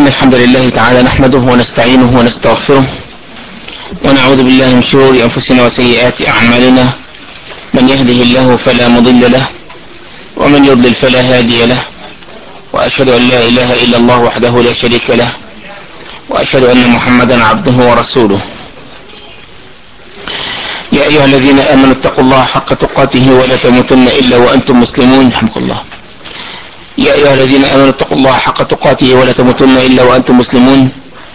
الحمد لله تعالى نحمده ونستعينه ونستغفره ونعوذ بالله من شرور أنفسنا وسيئات أعمالنا من يهده الله فلا مضل له ومن يضلل فلا هادي له وأشهد أن لا إله إلا الله وحده لا شريك له وأشهد أن محمدا عبده ورسوله يا أيها الذين آمنوا اتقوا الله حق تقاته ولا تموتن إلا وأنتم مسلمون رحمك الله يا أيها الذين آمنوا اتقوا الله حق تقاته ولا تموتن إلا وأنتم مسلمون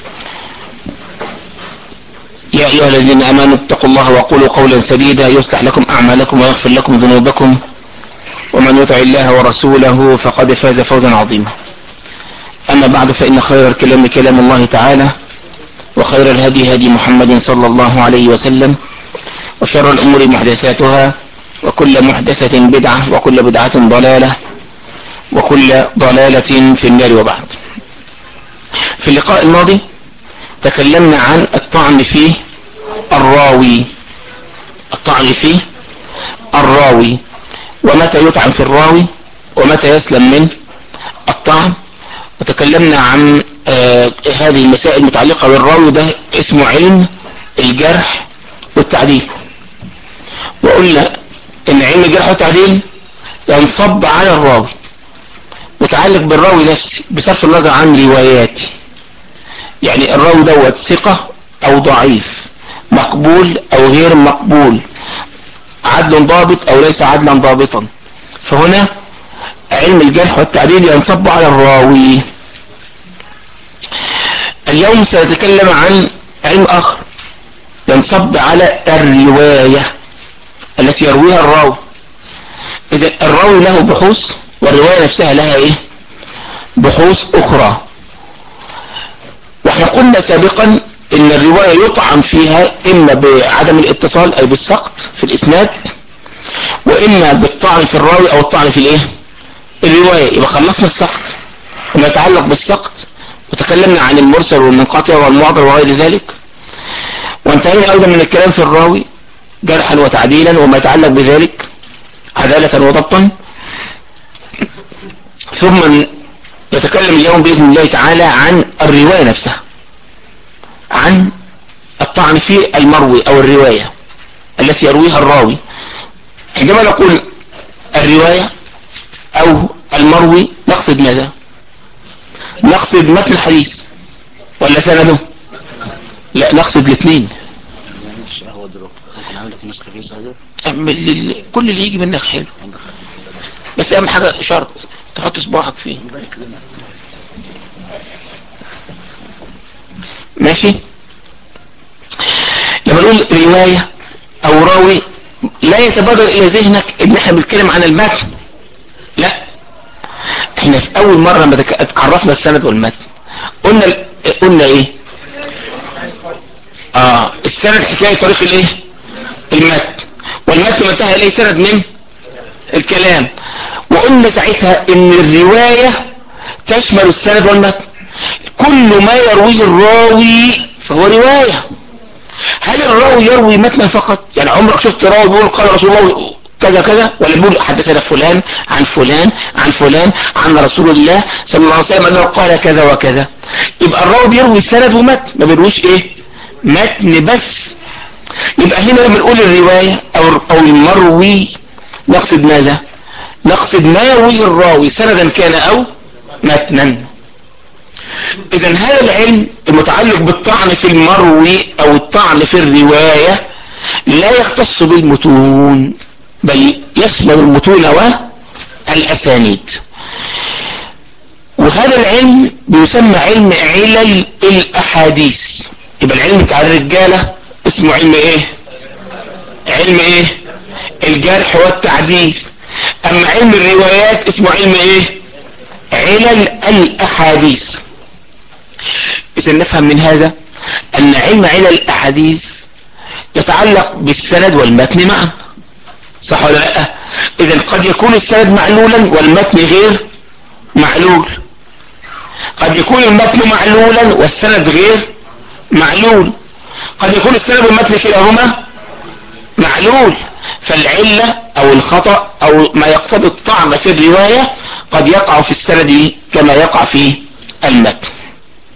يا أيها الذين آمنوا اتقوا الله وقولوا قولا سديدا يصلح لكم أعمالكم ويغفر لكم ذنوبكم ومن يطع الله ورسوله فقد فاز فوزا عظيما أما بعد فإن خير الكلام كلام الله تعالى وخير الهدي هدي محمد صلى الله عليه وسلم وشر الأمور محدثاتها وكل محدثة بدعة وكل بدعة ضلالة وكل ضلالة في النار وبعد في اللقاء الماضي تكلمنا عن الطعن في الراوي الطعن في الراوي ومتى يطعن في الراوي ومتى يسلم من الطعن وتكلمنا عن آه هذه المسائل المتعلقة بالراوي ده اسمه علم الجرح والتعديل وقلنا ان علم الجرح والتعديل ينصب على الراوي متعلق بالراوي نفسه بصرف النظر عن رواياته يعني الراوي دوت ثقة او ضعيف مقبول او غير مقبول عدل ضابط او ليس عدلا ضابطا فهنا علم الجرح والتعديل ينصب على الراوي اليوم سنتكلم عن علم اخر ينصب على الرواية التي يرويها الراوي اذا الراوي له بحوث والرواية نفسها لها ايه بحوث اخرى واحنا قلنا سابقا ان الرواية يطعن فيها اما بعدم الاتصال اي بالسقط في الاسناد واما بالطعن في الراوي او الطعن في الايه الرواية يبقى خلصنا السقط وما يتعلق بالسقط وتكلمنا عن المرسل والمنقطع والمعبر وغير ذلك وانتهينا ايضا من الكلام في الراوي جرحا وتعديلا وما يتعلق بذلك عدالة وضبطا ثم يتكلم اليوم بإذن الله تعالى عن الرواية نفسها عن الطعن في المروي أو الرواية التي يرويها الراوي عندما نقول الرواية أو المروي نقصد ماذا نقصد متن الحديث ولا سنده لا نقصد الاثنين كل اللي يجي منك حلو بس اهم حاجة شرط تحط صباعك فيه ماشي لما نقول رواية او راوي لا يتبادر الى ذهنك ان احنا بنتكلم عن المتن لا احنا في اول مرة ما عرفنا السند والمتن قلنا قلنا ايه اه السند حكاية طريق الايه المتن والمتن منتهى اليه سند من الكلام وقلنا ساعتها ان الرواية تشمل السند والمتن كل ما يرويه الراوي فهو رواية هل الراوي يروي متنا فقط يعني عمرك شفت راوي بيقول قال رسول الله كذا كذا ولا بيقول حدثنا فلان عن فلان عن فلان عن رسول الله صلى الله عليه وسلم انه قال كذا وكذا يبقى الراوي بيروي سند ومتن ما بيرويش ايه متن بس يبقى هنا لما نقول الرواية او او المروي نقصد ماذا نقصد ما يرويه الراوي سندا كان او متنا اذا هذا العلم المتعلق بالطعن في المروي او الطعن في الرواية لا يختص بالمتون بل يشمل المتون والاسانيد وهذا العلم بيسمى علم علل الاحاديث يبقى العلم بتاع الرجالة اسمه علم ايه علم ايه الجرح والتعديل اما علم الروايات اسمه علم ايه علل الاحاديث اذا نفهم من هذا ان علم علل الاحاديث يتعلق بالسند والمتن معا صح ولا لا اذا قد يكون السند معلولا والمتن غير معلول قد يكون المتن معلولا والسند غير معلول قد يكون السند والمتن كلاهما معلول فالعلة او الخطأ او ما يقتضي الطعن في الرواية قد يقع في السند كما يقع في المتن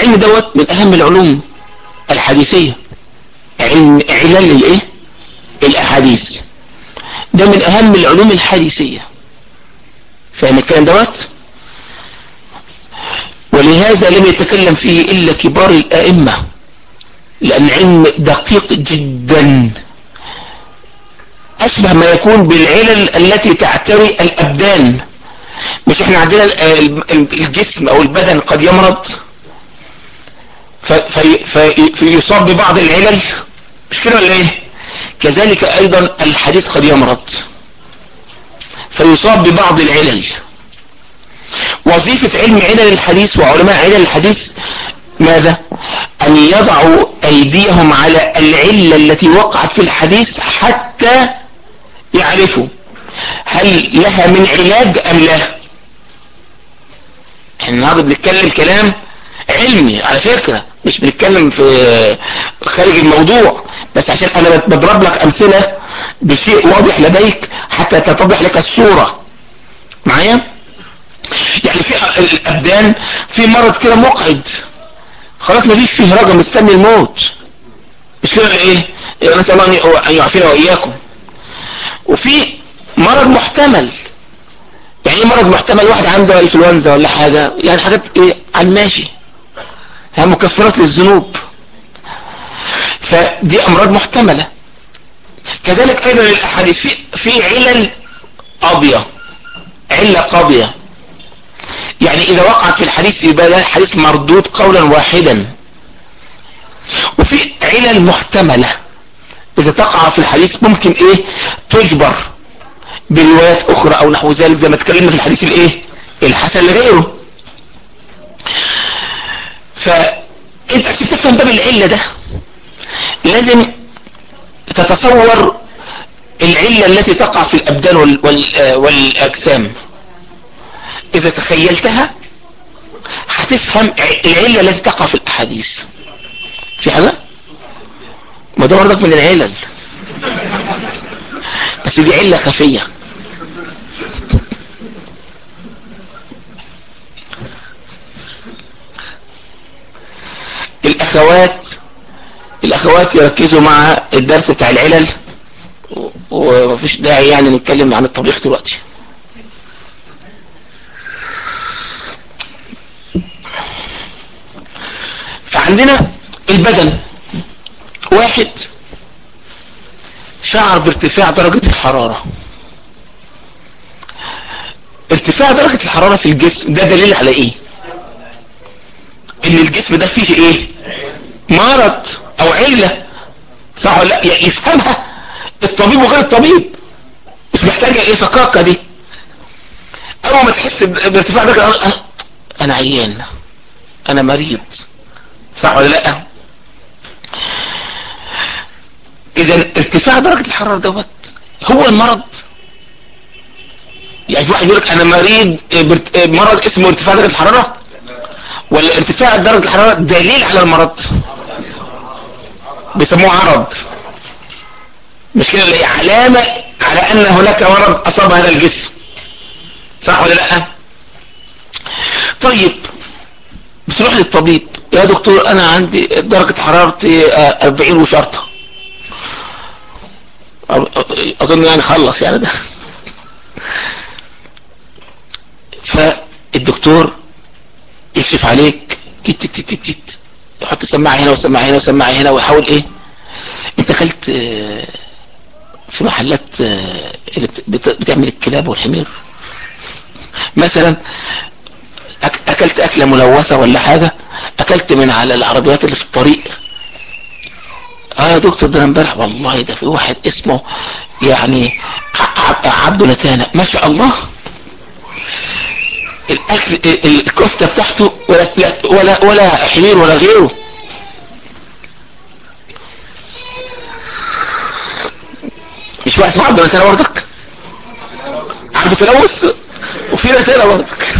العلم دوت من اهم العلوم الحديثية علم علل الايه الاحاديث ده من اهم العلوم الحديثية فاهم الكلام دوت ولهذا لم يتكلم فيه الا كبار الائمة لان العلم دقيق جدا اشبه ما يكون بالعلل التي تعتري الابدان مش احنا عندنا الجسم او البدن قد يمرض في فيصاب ببعض العلل مش كده ولا ايه كذلك ايضا الحديث قد يمرض فيصاب ببعض العلل وظيفة علم علل الحديث وعلماء علل الحديث ماذا ان يضعوا ايديهم على العلة التي وقعت في الحديث حتى يعرفوا هل لها من علاج ام لا احنا النهارده بنتكلم كلام علمي على فكرة مش بنتكلم في خارج الموضوع بس عشان انا بضرب لك امثلة بشيء واضح لديك حتى تتضح لك الصورة معايا يعني في الابدان في مرض كده مقعد خلاص ما فيش فيه رجل مستني الموت مش كده ايه نسأل الله ان يعافينا واياكم وفي مرض محتمل يعني ايه مرض محتمل واحد عنده انفلونزا ولا حاجة يعني حاجات ايه على الماشي هي مكفرات للذنوب فدي امراض محتملة كذلك ايضا الاحاديث في في علل قاضية علة قاضية يعني اذا وقعت في الحديث يبقى ده الحديث مردود قولا واحدا وفي علل محتملة اذا تقع في الحديث ممكن ايه تجبر بروايات اخرى او نحو ذلك زي ما اتكلمنا في الحديث الايه الحسن لغيره فانت عشان تفهم باب العلة ده لازم تتصور العلة التي تقع في الابدان وال وال والاجسام اذا تخيلتها هتفهم العلة التي تقع في الاحاديث في حاجة ما ده برضك من العلل بس دي علة خفية الاخوات الاخوات يركزوا مع الدرس بتاع العلل ومفيش داعي يعني نتكلم عن الطبيخ دلوقتي فعندنا البدن واحد شعر بارتفاع درجة الحرارة ارتفاع درجة الحرارة في الجسم ده دليل على ايه ان الجسم ده فيه ايه مرض او علة صح ولا لا يعني يفهمها الطبيب وغير الطبيب مش محتاجة ايه فكاكة دي اول ما تحس بارتفاع درجة أنا, انا عيان انا مريض صح ولا لا اذا ارتفاع درجة الحرارة دوت هو المرض يعني في واحد يقول لك انا مريض مرض اسمه ارتفاع درجة الحرارة ولا ارتفاع درجة الحرارة دليل على المرض بيسموه عرض مش كده اللي علامة على ان هناك مرض اصاب هذا الجسم صح ولا لا طيب بتروح للطبيب يا دكتور انا عندي درجة حرارتي 40 وشرطة اظن يعني خلص يعني ده فالدكتور يكشف عليك تيت تيت تيت تيت يحط السماعة هنا والسماعة هنا والسماعة هنا ويحاول ايه انت اكلت في محلات اللي بتعمل الكلاب والحمير مثلا اكلت اكلة ملوثة ولا حاجة اكلت من على العربيات اللي في الطريق اه يا دكتور ده امبارح والله ده في واحد اسمه يعني عبد نتانة ما شاء الله الاكل الكفتة بتاعته ولا ولا ولا حمير ولا غيره مش واحد اسمه عبد نتانة برضك عبد تلوث وفي نتانة برضك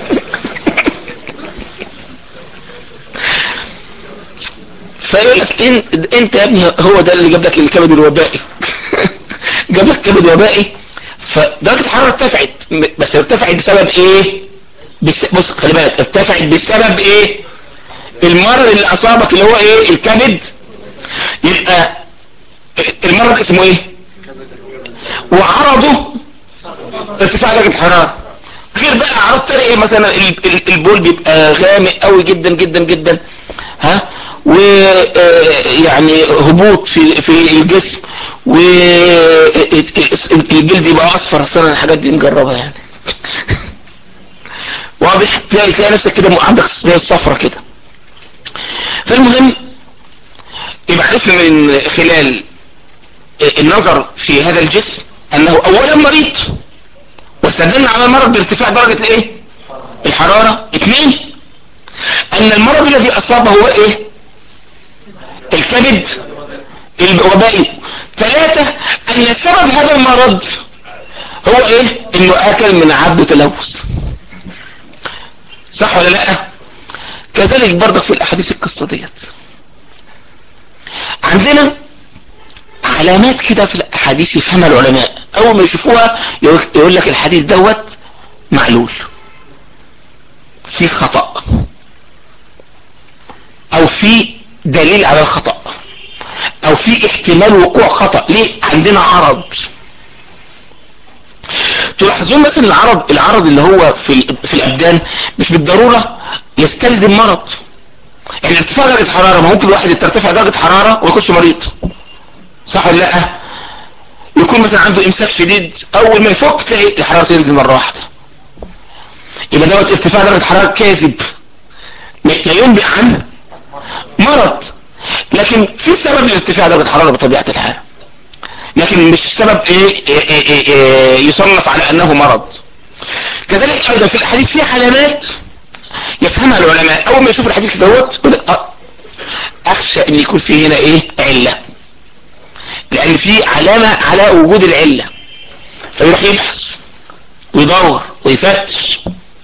فيقول لك انت, انت يا ابني هو ده اللي جاب لك الكبد الوبائي جاب لك كبد وبائي فدرجة الحرارة ارتفعت بس ارتفعت بسبب ايه بس بص خلي بالك ارتفعت بسبب ايه المرض اللي اصابك اللي هو ايه الكبد يبقى المرض اسمه ايه وعرضه ارتفاع درجة الحرارة غير بقى اعراض تانية ايه مثلا البول بيبقى غامق قوي جدا جدا جدا ها ويعني هبوط في في الجسم والجلد يبقى اصفر اصلا الحاجات دي مجربها يعني واضح تلاقي تلاقي نفسك كده عندك زي الصفرة كده فالمهم يبقى عرفنا من خلال النظر في هذا الجسم انه اولا مريض واستدلنا على المرض بارتفاع درجة الايه الحرارة اثنين ان المرض الذي اصابه هو ايه الكبد الوبائي ثلاثة ان سبب هذا المرض هو ايه انه اكل من عبد تلوث صح ولا لا كذلك برضك في الاحاديث القصة ديت عندنا علامات كده في الاحاديث يفهمها العلماء اول ما يشوفوها يقول لك الحديث دوت معلول في خطأ او في دليل على الخطأ او في احتمال وقوع خطأ ليه عندنا عرض تلاحظون مثلا العرض العرض اللي هو في في الابدان مش بالضرورة يستلزم مرض يعني ارتفاع درجة حرارة ما ممكن الواحد ترتفع درجة حرارة وما يكونش مريض صح ولا لا يكون مثلا عنده امساك شديد اول ما يفك تلاقي الحرارة تنزل مرة واحدة يبقى دوت ارتفاع درجة حرارة كاذب لا ينبئ عن مرض لكن في سبب لارتفاع درجة الحرارة بطبيعة الحال لكن مش سبب إيه إيه إيه إيه يصنف على انه مرض كذلك ايضا في الحديث في علامات يفهمها العلماء اول ما يشوف الحديث كده هو اخشى ان يكون في هنا ايه علة لان في علامة على وجود العلة فيروح يبحث ويدور ويفتش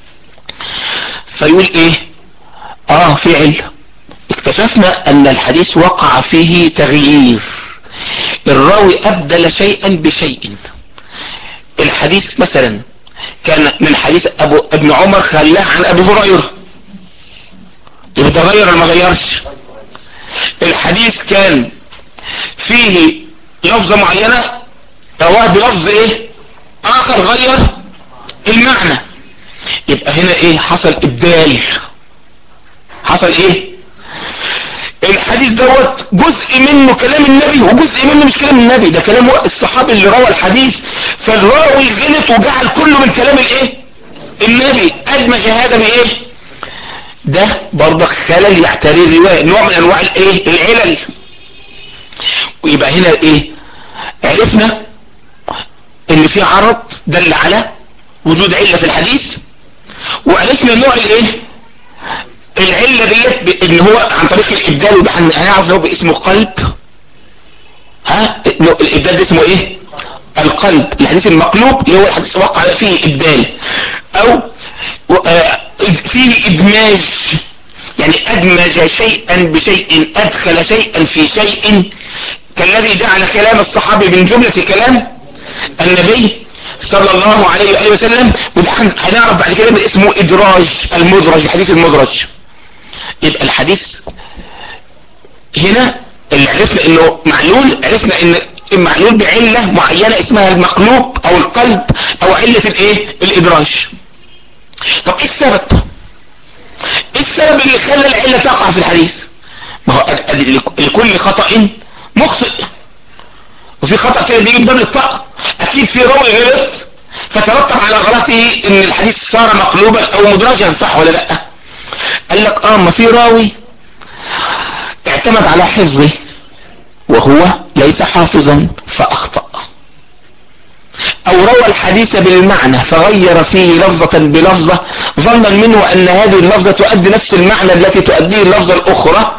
فيقول ايه اه في علة اكتشفنا ان الحديث وقع فيه تغيير الراوي ابدل شيئا بشيء الحديث مثلا كان من حديث ابو ابن عمر خلاه عن ابي هريره يبقى تغير ولا ما غيرش الحديث كان فيه لفظة معينة رواه بلفظ ايه اخر غير المعنى يبقى هنا ايه حصل ابدال حصل ايه الحديث دوت جزء منه كلام النبي وجزء منه مش كلام النبي ده كلام الصحابي اللي روى الحديث فالراوي غلط وجعل كله من كلام الايه النبي ادمج هذا بايه ده برضه خلل يعتري الرواية نوع من انواع الايه العلل ويبقى هنا ايه عرفنا ان في عرض دل على وجود علة في الحديث وعرفنا نوع الايه العلة ديت ان هو عن طريق الابدال وده هنعرف له باسمه قلب ها الابدال ده اسمه ايه القلب الحديث المقلوب اللي هو الحديث وقع فيه ابدال او فيه ادماج يعني ادمج شيئا بشيء ادخل شيئا في شيء كالذي جعل كلام الصحابي من جملة كلام النبي صلى الله عليه وآله وسلم وده هنعرف بعد كده اسمه ادراج المدرج الحديث المدرج يبقى الحديث هنا اللي عرفنا انه معلول عرفنا ان معلول بعلة معينة اسمها المقلوب او القلب او علة الايه الادراج طب ايه السبب ايه السبب اللي خلى العلة تقع في الحديث ما هو لكل خطأ مخطئ وفي خطأ كده بيجي بدل الطاقة اكيد في راوي غلط فترتب على غلطه ان الحديث صار مقلوبا او مدرجا صح ولا لا قال لك اه ما في راوي اعتمد على حفظه وهو ليس حافظا فاخطأ او روى الحديث بالمعنى فغير فيه لفظة بلفظة ظنا منه ان هذه اللفظة تؤدي نفس المعنى التي تؤديه اللفظة الاخرى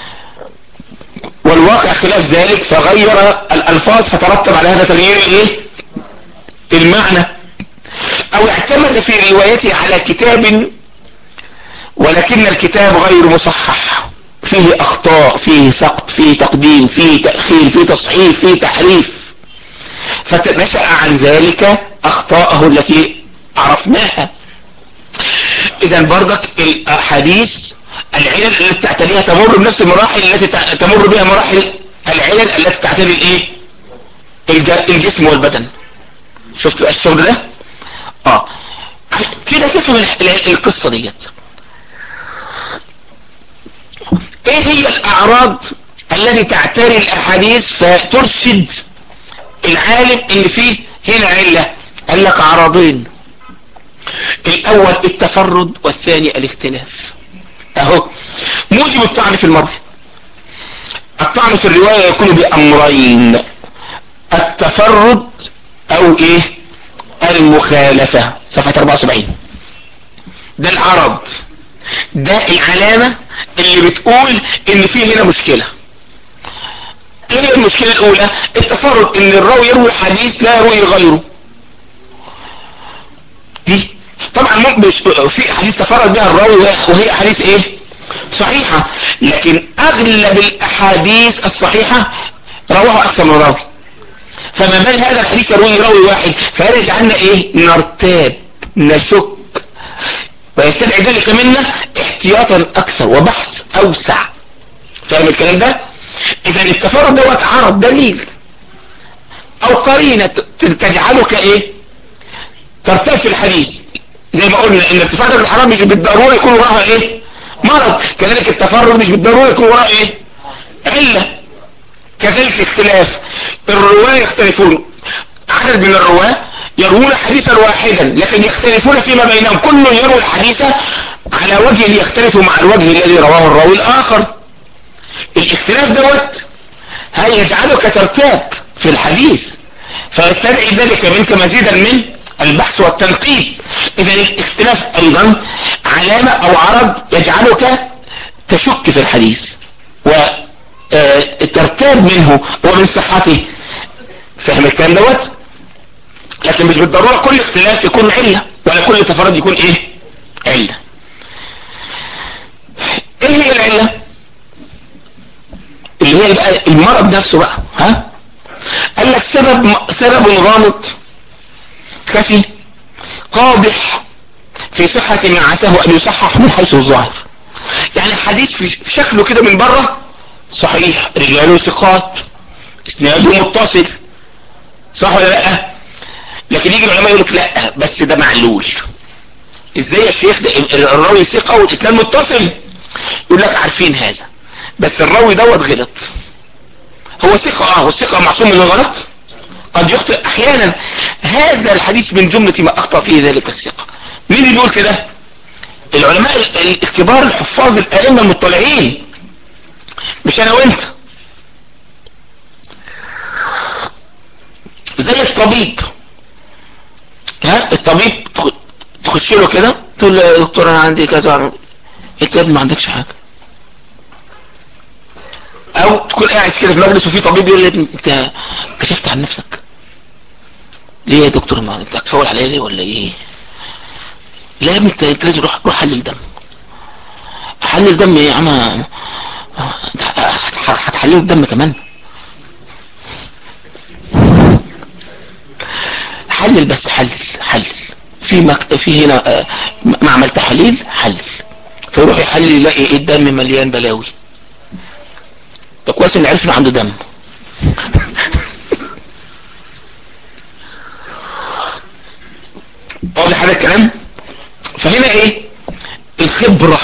والواقع خلاف ذلك فغير الالفاظ فترتب على هذا تغيير الايه المعنى او اعتمد في روايته على كتاب ولكن الكتاب غير مصحح فيه اخطاء فيه سقط فيه تقديم فيه تأخير فيه تصحيف فيه تحريف فتنشأ عن ذلك اخطاءه التي عرفناها اذا برضك الاحاديث العلل التي تعتريها تمر بنفس المراحل التي تمر بها مراحل العلل التي تعتري الايه الجسم والبدن شفت بقى الشغل ده اه كده تفهم القصة ديت ايه هي الاعراض التي تعتري الاحاديث فترشد العالم ان فيه هنا علة قال لك عرضين الاول التفرد والثاني الاختلاف اهو موجب الطعن في المرء الطعن في الرواية يكون بامرين التفرد او ايه المخالفة صفحة 74 ده العرض ده العلامة اللي بتقول ان في هنا مشكلة ايه هي المشكلة الاولى التفرد ان الراوي يروي حديث لا يروي غيره دي طبعا مش في حديث تفرد بها الراوي وهي حديث ايه صحيحة لكن اغلب الاحاديث الصحيحة رواه اكثر من راوي فما بال هذا الحديث يروي راوي واحد فهذا يجعلنا ايه نرتاب نشك ويستدعي ذلك منا احتياطا اكثر وبحث اوسع فاهم الكلام ده اذا التفرد دوت عرض دليل او قرينة تجعلك ايه ترتاب في الحديث زي ما قلنا ان ارتفاع الحرام مش بالضرورة يكون وراها ايه مرض كذلك التفرد مش بالضرورة يكون وراها ايه علة كذلك اختلاف الرواة يختلفون عدد من الرواة يروون حديثا واحدا لكن يختلفون فيما بينهم كل يروي الحديث على وجه يختلف مع الوجه الذي رواه الراوي الاخر الاختلاف دوت هل يجعلك ترتاب في الحديث فيستدعي ذلك منك مزيدا من البحث والتنقيب اذا الاختلاف ايضا علامة او عرض يجعلك تشك في الحديث وترتاب منه ومن صحته فهم الكلام دوت لكن مش بالضرورة كل اختلاف يكون علة ولا كل تفرد يكون ايه علة ايه هي العلة اللي هي بقى المرض نفسه بقى ها قال لك سبب سبب غامض خفي قادح في صحة ما عساه ان يصحح من حيث الظاهر يعني الحديث في شكله كده من بره صحيح رجاله ثقات اسناده متصل صح ولا لا لكن يجي العلماء يقول لك لا بس ده معلول ازاي يا شيخ ده الراوي ثقة والاسناد متصل يقول لك عارفين هذا بس الراوي دوت غلط هو ثقة اه والثقة معصوم من الغلط قد يخطئ احيانا هذا الحديث من جملة ما اخطأ فيه ذلك الثقة مين اللي بيقول كده العلماء الكبار الحفاظ الائمة المطلعين مش انا وانت زي الطبيب ها الطبيب تخش له كده تقول له يا دكتور انا عندي كذا انت يا ابني ما عندكش حاجه او تكون قاعد كده في مجلس وفي طبيب يقول لي انت كشفت عن نفسك ليه يا دكتور ما انت هتفول عليا ليه ولا ايه لا يا ابني انت لازم روح روح حلل دم حلل دم ايه يا عم هتحلل الدم كمان حلل بس حلل حلل في مك... في هنا معمل تحاليل حلل فيروح يحلل يلاقي ايه الدم مليان بلاوي ده كويس ان عرفنا عنده دم واضح هذا الكلام فهنا ايه الخبرة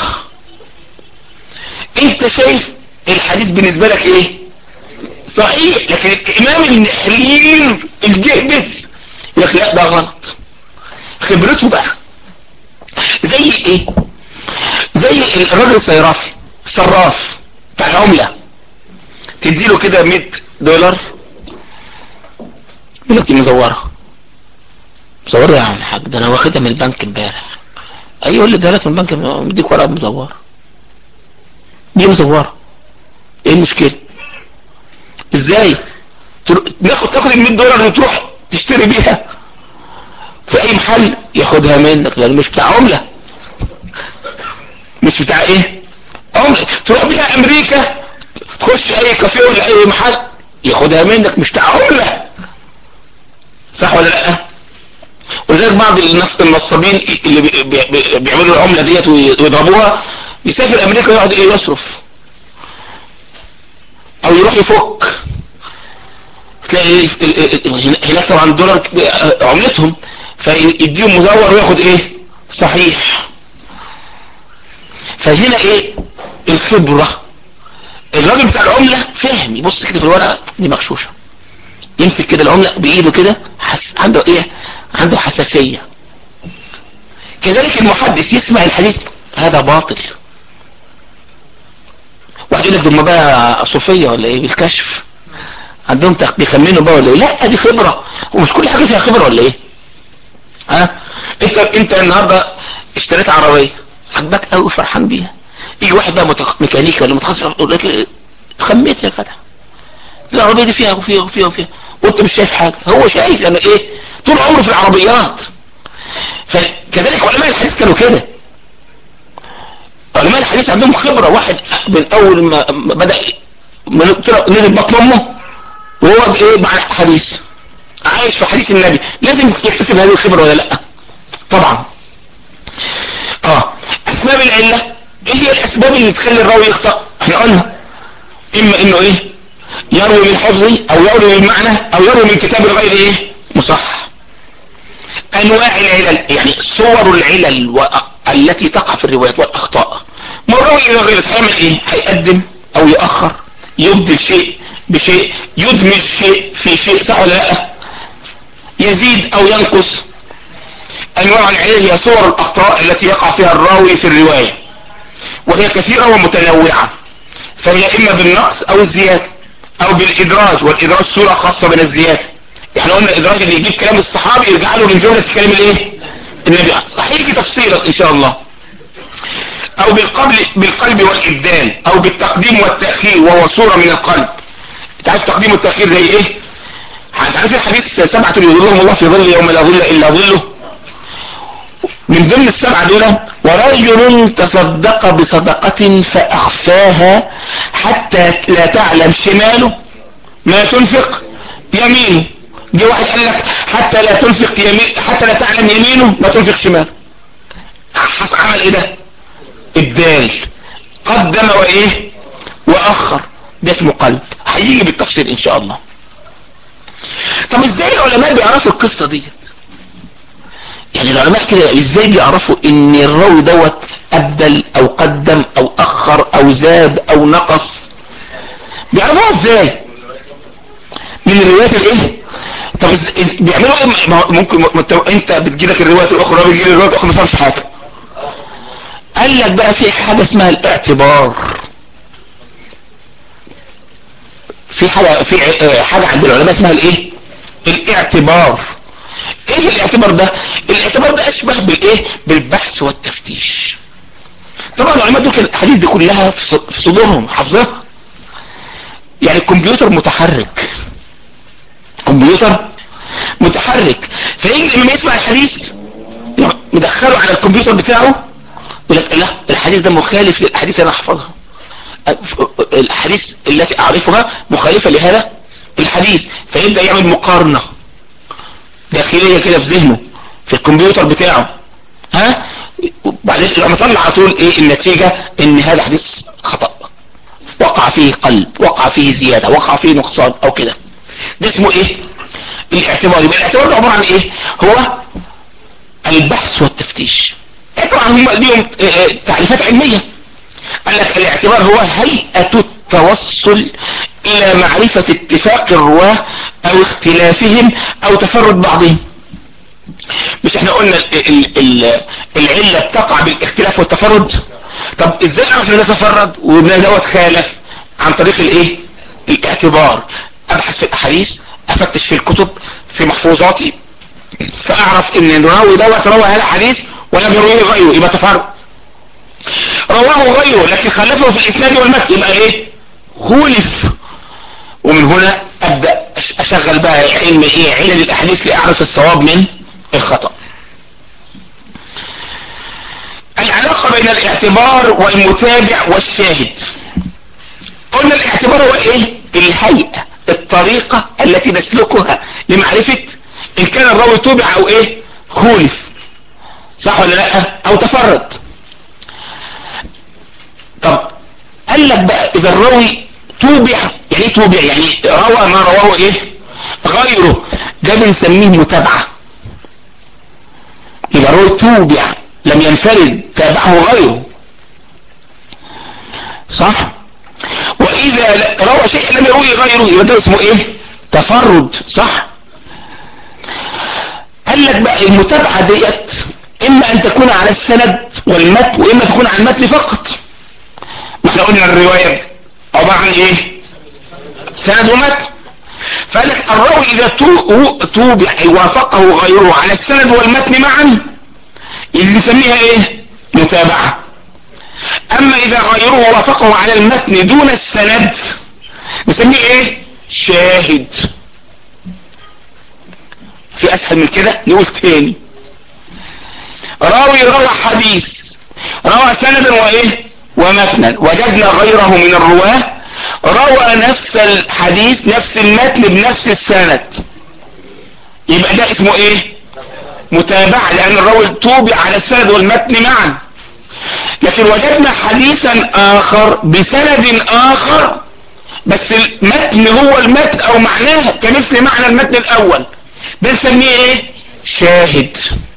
انت شايف الحديث بالنسبة لك ايه صحيح لكن الامام النحرير الجهبس يقول لك لا ده غلط خبرته بقى زي ايه زي الراجل الصيرافي صراف بتاع العملة تديله كده 100 دولار يقول لك دي مزورة مزورة يا عم الحاج ده انا واخدها من البنك امبارح ايوه اللي ادالك من البنك مديك ورقة مزورة دي مزورة ايه المشكلة ازاي ناخد تاخد ال 100 دولار وتروح تشتري بيها في اي محل ياخدها منك لان مش بتاع عملة مش بتاع ايه عملة تروح بيها امريكا تخش اي كافيه ولا اي محل ياخدها منك مش بتاع عملة صح ولا لا ولذلك بعض الناس النصابين اللي بي بي بيعملوا العملة ديت ويضربوها يسافر امريكا ويقعد ايه يصرف او يروح يفك تلاقي هناك طبعا الدولار عملتهم فيديهم مزور وياخد ايه صحيح فهنا ايه الخبرة الراجل بتاع العملة فاهم يبص كده في الورقة دي مغشوشة يمسك كده العملة بايده كده حس... عنده ايه عنده حساسية كذلك المحدث يسمع الحديث هذا باطل واحد يقول لك دول بقى صوفية ولا ايه بالكشف عندهم بيخمنوا بقى ولا ايه لا دي خبرة ومش كل حاجة فيها خبرة ولا ايه ها انت انت النهاردة اشتريت عربية عجبك قوي فرحان بيها يجي واحد بقى متخ... ميكانيكي ولا متخصص يقول لك خميت يا جدع العربية دي فيها وفيها وفيها وفيها وانت مش شايف حاجة هو شايف لان ايه طول عمره في العربيات فكذلك علماء الحديث كانوا كده علماء الحديث عندهم خبرة واحد من اول ما بدأ نزل بطن امه وهو بايه مع الحديث عايش في حديث النبي لازم يكتسب هذه الخبرة ولا لا طبعا اه اسباب العلة ايه هي الاسباب اللي تخلي الراوي يخطأ احنا قلنا اما انه ايه يروي من حفظه او يروي من معنى او يروي من كتاب غير ايه مصح انواع العلل يعني صور العلل و... التي تقع في الروايات والاخطاء مروي اذا غلط هيعمل ايه هيقدم او يأخر يبدل شيء بشيء يدمج شيء في شيء صح ولا لا يزيد او ينقص انواع العلل هي صور الاخطاء التي يقع فيها الراوي في الرواية وهي كثيرة ومتنوعة فهي اما بالنقص او الزيادة او بالادراج والادراج صورة خاصة من الزيادة احنا قلنا الادراج اللي يجيب كلام الصحابي يرجع له من جملة كلام الايه النبي هيجي تفصيلا ان شاء الله او بالقلب بالقلب والابدان او بالتقديم والتأخير وهو صورة من القلب تعرف تقديم والتأخير زي ايه هتعرف الحديث سبعة يظلهم الله في ظل يوم لا ظل الا ظله من ضمن السبعة دول ورجل تصدق بصدقة فأخفاها حتى لا تعلم شماله ما تنفق يمينه جه واحد قال لك حتى لا تنفق يمين حتى لا تعلم يمينه ما تنفق شماله حص عمل ايه ده الدال قدم وايه واخر ده اسمه قلب هيجي بالتفصيل ان شاء الله طب ازاي العلماء بيعرفوا القصة ديت يعني العلماء كده ازاي بيعرفوا ان الراوي دوت ابدل او قدم او اخر او زاد او نقص بيعرفوها ازاي من الروايات الايه طب إز... إز... بيعملوا ايه ممكن م... انت بتجيلك الروايات الاخرى بيجي لي الروايات الاخرى ما فهمش حاجه قال لك بقى في حاجه اسمها الاعتبار في حاجه في حاجه عند العلماء اسمها الايه الاعتبار ايه الاعتبار ده الاعتبار ده اشبه بالايه بالبحث والتفتيش طبعا العلماء دول كان الاحاديث دي كلها في صدورهم حافظها يعني الكمبيوتر متحرك كمبيوتر متحرك فيجي لما يسمع الحديث مدخله على الكمبيوتر بتاعه يقول لك لا الحديث ده مخالف للاحاديث اللي انا احفظها الاحاديث التي اعرفها مخالفة لهذا الحديث فيبدأ يعمل مقارنة داخلية كده في ذهنه في الكمبيوتر بتاعه ها وبعدين لما طلع على طول ايه النتيجة ان هذا حديث خطأ وقع فيه قلب وقع فيه زيادة وقع فيه نقصان او كده ده اسمه ايه الاعتبار يبقى الاعتبار ده عبارة عن ايه هو البحث والتفتيش طبعا هم ليهم تعريفات علمية قال لك الاعتبار هو هيئة التوصل الى معرفة اتفاق الرواه او اختلافهم او تفرد بعضهم مش احنا قلنا ال ال العلة بتقع بالاختلاف والتفرد طب ازاي اعرف ان ده تفرد وان دوت خالف عن طريق الايه الاعتبار ابحث في الاحاديث افتش في الكتب في محفوظاتي فاعرف ان الراوي دوت روى هذا الحديث ولم يرويه غيره يبقى تفرد رواه غيره لكن خلفه في الاسناد والمتن يبقى ايه خولف ومن هنا ابدأ اشغل بقى علم ايه علل الاحاديث لاعرف الصواب من الخطأ العلاقة بين الاعتبار والمتابع والشاهد قلنا الاعتبار هو ايه الهيئة الطريقة التي نسلكها لمعرفة ان كان الراوي تبع او ايه خولف صح ولا لا او تفرد قال لك بقى اذا الراوي توبع يعني ايه توبع يعني روى ما رواه ايه غيره ده بنسميه متابعة يبقى الراوي توبع لم ينفرد تابعه غيره صح واذا روى شيء لم يروي غيره يبقى ده اسمه ايه تفرد صح قال لك بقى المتابعة ديت اما ان تكون على السند والمتن واما تكون على المتن فقط ما احنا قلنا الرواية عبارة عن ايه سند ومتن فقال لك الراوي اذا توبع وافقه غيره على السند والمتن معا اللي نسميها ايه متابعة اما اذا غيره وافقه على المتن دون السند نسميه ايه شاهد في اسهل من كده نقول تاني راوي روى حديث روى سندا وايه ومتنا وجدنا غيره من الرواه روى نفس الحديث نفس المتن بنفس السند يبقى ده اسمه ايه متابعة لان الراوي توبع على السند والمتن معا لكن وجدنا حديثا اخر بسند اخر بس المتن هو المتن او معناه كمثل معنى المتن الاول بنسميه ايه شاهد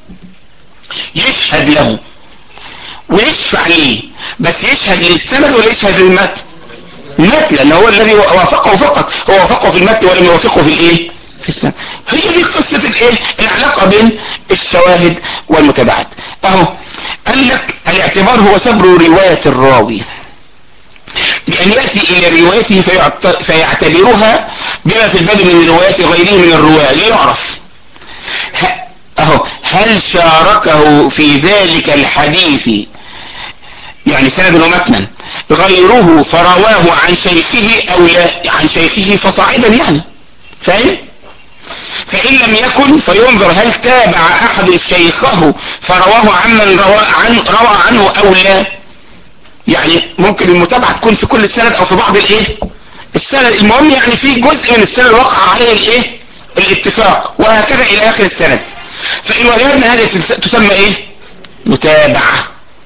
يشهد له ويشفع ليه بس يشهد للسند ولا يشهد للمتن المتن لان هو الذي وافقه فقط هو وافقه في المتن ولم يوافقه في الايه في السند هي دي قصة الايه العلاقة بين الشواهد والمتابعات اهو قال لك الاعتبار هو صبر رواية الراوي بأن يأتي إلى روايته فيعتبرها بما في الباب من روايات غيره من الرواة ليعرف اهو هل شاركه في ذلك الحديث يعني سند ومتنا غيره فرواه عن شيخه او لا عن شيخه فصاعدا يعني فاهم فإن لم يكن فينظر هل تابع أحد شيخه فرواه عمن روى, عن روى عنه أو لا يعني ممكن المتابعة تكون في كل السند أو في بعض الإيه السند المهم يعني في جزء من السند وقع عليه الإيه الاتفاق وهكذا إلى آخر السند فإن وجدنا هذه تسمى إيه متابعة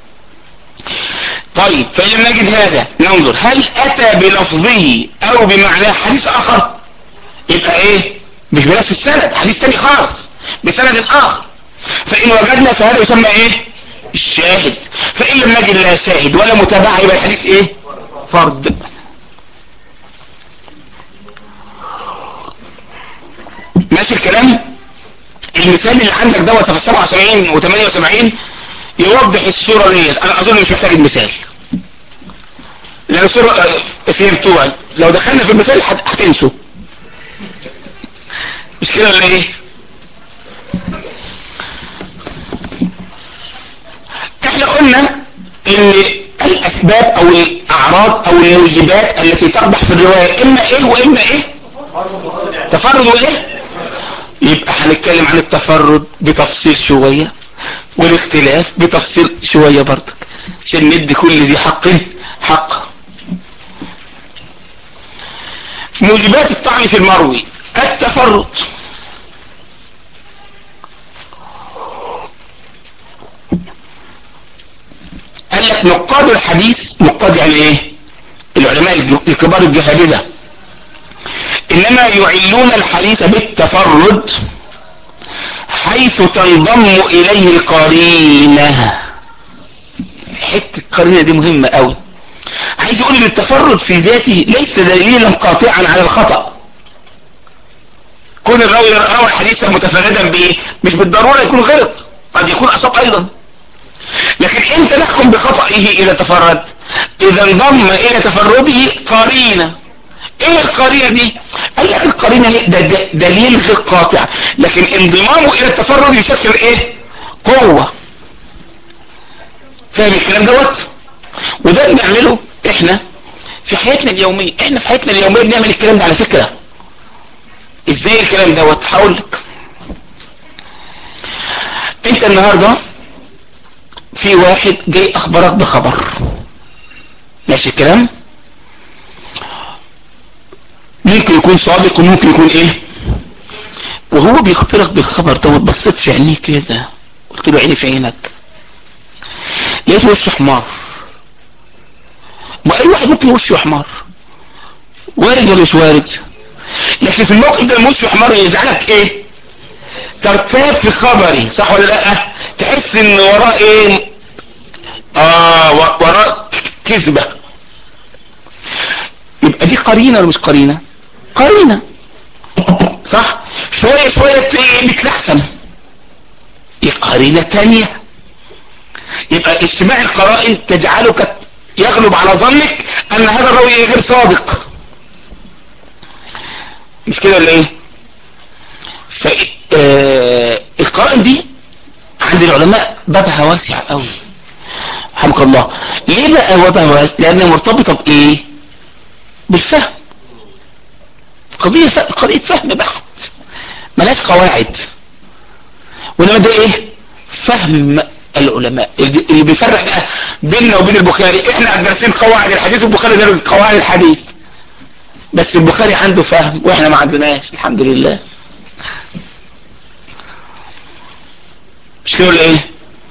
طيب فإن لم نجد هذا ننظر هل أتى بلفظه أو بمعناه حديث آخر يبقى إيه مش بنفس السند حديث تاني خالص بسند آخر فإن وجدنا فهذا يسمى إيه الشاهد فإن لم نجد لا شاهد ولا متابعة يبقى الحديث إيه فرد ماشي الكلام المثال اللي عندك دوت في 77 و 78 يوضح الصورة ديت انا اظن مش محتاج المثال لان الصورة فهمتوها لو دخلنا في المثال هتنسوا مش كده ولا ايه احنا قلنا ان الاسباب او الاعراض او الموجبات التي تقدح في الرواية اما ايه واما ايه تفرد وايه يبقى هنتكلم عن التفرد بتفصيل شوية والاختلاف بتفصيل شوية برضك عشان ندي كل ذي حق حق موجبات الطعن في المروي التفرد قال لك نقاد الحديث نقاد يعني ايه العلماء الكبار الجهابذة انما يعلون الحديث بالتفرد حيث تنضم اليه القرينة حتة القرينة دي مهمة قوي عايز يقول ان التفرد في ذاته ليس دليلا قاطعا على الخطأ كون الراوي روى حديثا متفردا به مش بالضرورة يكون غلط قد يكون اصاب ايضا لكن امتى نحكم بخطئه اذا تفرد اذا انضم الى تفرده قرينة ايه القرينة دي قال لك القرينة ده, ده دليل غير قاطع لكن انضمامه الى التفرد يشكل ايه قوة فاهم الكلام دوت وده بنعمله احنا في حياتنا اليومية احنا في حياتنا اليومية بنعمل الكلام ده على فكرة ازاي الكلام دوت هقول لك انت النهاردة في واحد جاي اخبرك بخبر ماشي الكلام ممكن يكون صادق وممكن يكون ايه وهو بيخبرك بالخبر دوت بصيت في عينيه كده قلت له عيني في عينك لقيت وشه حمار ما اي واحد واحد ممكن وشه يحمر وارد ولا مش وارد لكن في الموقف ده الموش يحمر يجعلك ايه ترتاب في خبري صح ولا لا تحس ان وراه ايه اه وراه كذبة يبقى دي قرينة ولا مش قرينة قرينة صح شوية شوية تلاقي بتلحسن قرينة تانية يبقى اجتماع القرائن تجعلك يغلب على ظنك ان هذا الراوي غير صادق مش كده ولا ايه فالقرائن دي عند العلماء بابها واسع قوي حمك الله ليه بقى بابها واسع لانها مرتبطة بايه بالفهم قضية فهم قضية فهم بحت ملاش قواعد وانما ده ايه فهم العلماء اللي بيفرق بقى بيننا وبين البخاري احنا دارسين قواعد الحديث والبخاري دارس قواعد الحديث بس البخاري عنده فهم واحنا ما عندناش الحمد لله مش كده ولا ايه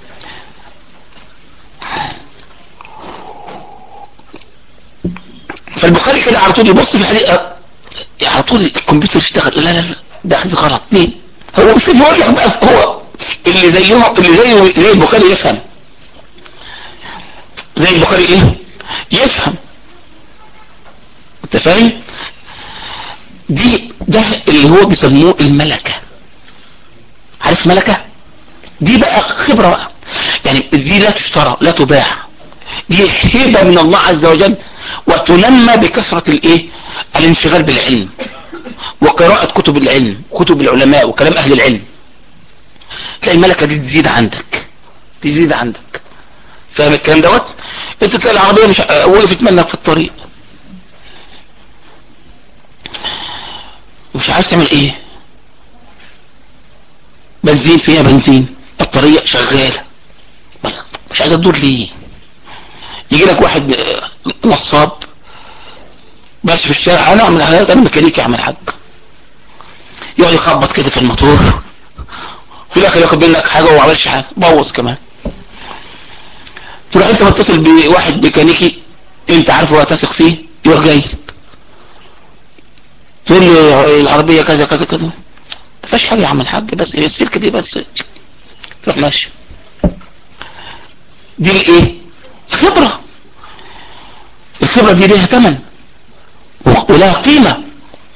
فالبخاري كده على طول يبص في الحديث على طول الكمبيوتر يشتغل لا لا لا ده حديث غلط ليه هو مش بيقول لك بقى هو اللي زيهم اللي زيه زي البخاري يفهم زي البخاري ايه يفهم انت فاهم دي ده اللي هو بيسموه الملكة عارف ملكة دي بقى خبرة بقى يعني دي لا تشترى لا تباع دي هبة من الله عز وجل وتنمى بكثرة الايه الانشغال بالعلم وقراءة كتب العلم كتب العلماء وكلام اهل العلم تلاقي الملكة دي تزيد عندك تزيد عندك فاهم الكلام دوت انت تلاقي العربية مش وقفت منك في الطريق مش عارف تعمل ايه بنزين فيها بنزين الطريق شغالة مش عايز تدور ليه يجي لك واحد نصاب ماشي في الشارع انا اعمل حاجات انا ميكانيكي اعمل حاجة يقعد يخبط كده في الموتور في الاخر ياخد منك حاجة وما عملش حاجة بوظ كمان تروح انت متصل بواحد ميكانيكي انت عارف هو تثق فيه يروح جاي تقول له العربية كذا كذا كذا ما فيهاش حاجة يا عم الحاج بس السلك دي بس تروح ماشي دي الايه خبرة الخبرة دي ليها ثمن ولها قيمة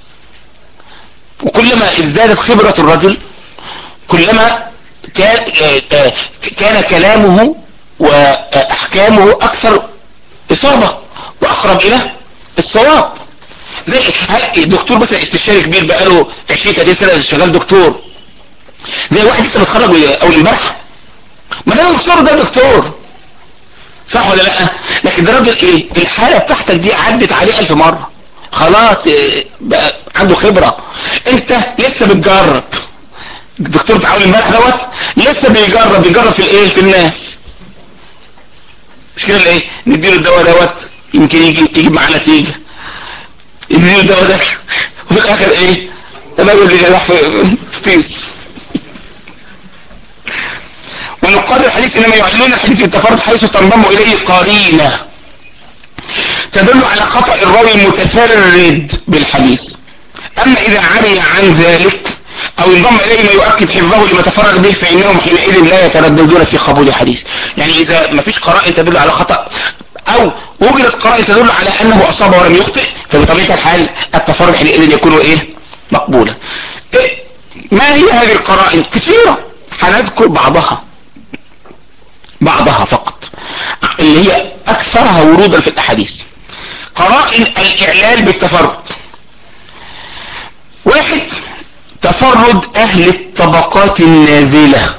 وكلما ازدادت خبرة الرجل كلما كان كان كلامه واحكامه اكثر اصابة واقرب الى الصواب زي دكتور مثلا استشاري كبير بقاله 20 30 سنه شغال دكتور زي واحد لسه متخرج اول امبارح ما ده دكتور ده دكتور صح ولا لا لكن ده راجل ايه الحاله بتاعتك دي عدت عليه ألف مره خلاص بقى عنده خبره انت لسه بتجرب الدكتور بتاع اول امبارح دوت لسه بيجرب بيجرب في الايه في الناس مش كده الايه نديله الدواء دوت يمكن يجي يجيب معاه نتيجه يديله الدواء ده وفي الاخر ايه الراجل اللي راح في فيس ونقاد الحديث انما يعلنون الحديث بالتفرد حيث تنضم اليه قرينه تدل على خطأ الراوي المتفرد بالحديث اما اذا عري عن ذلك او انضم اليه ما يؤكد حفظه لما تفرغ به فانهم حينئذ لا يترددون في قبول الحديث يعني اذا ما فيش قرائن تدل على خطأ او وجدت قرائن تدل على انه اصاب ولم يخطئ فبطبيعة الحال التفرد حينئذ يكون ايه مقبولا إيه؟ ما هي هذه القرائن كثيرة هنذكر بعضها بعضها فقط اللي هي اكثرها ورودا في الاحاديث قرائن الاعلال بالتفرد واحد تفرد اهل الطبقات النازلة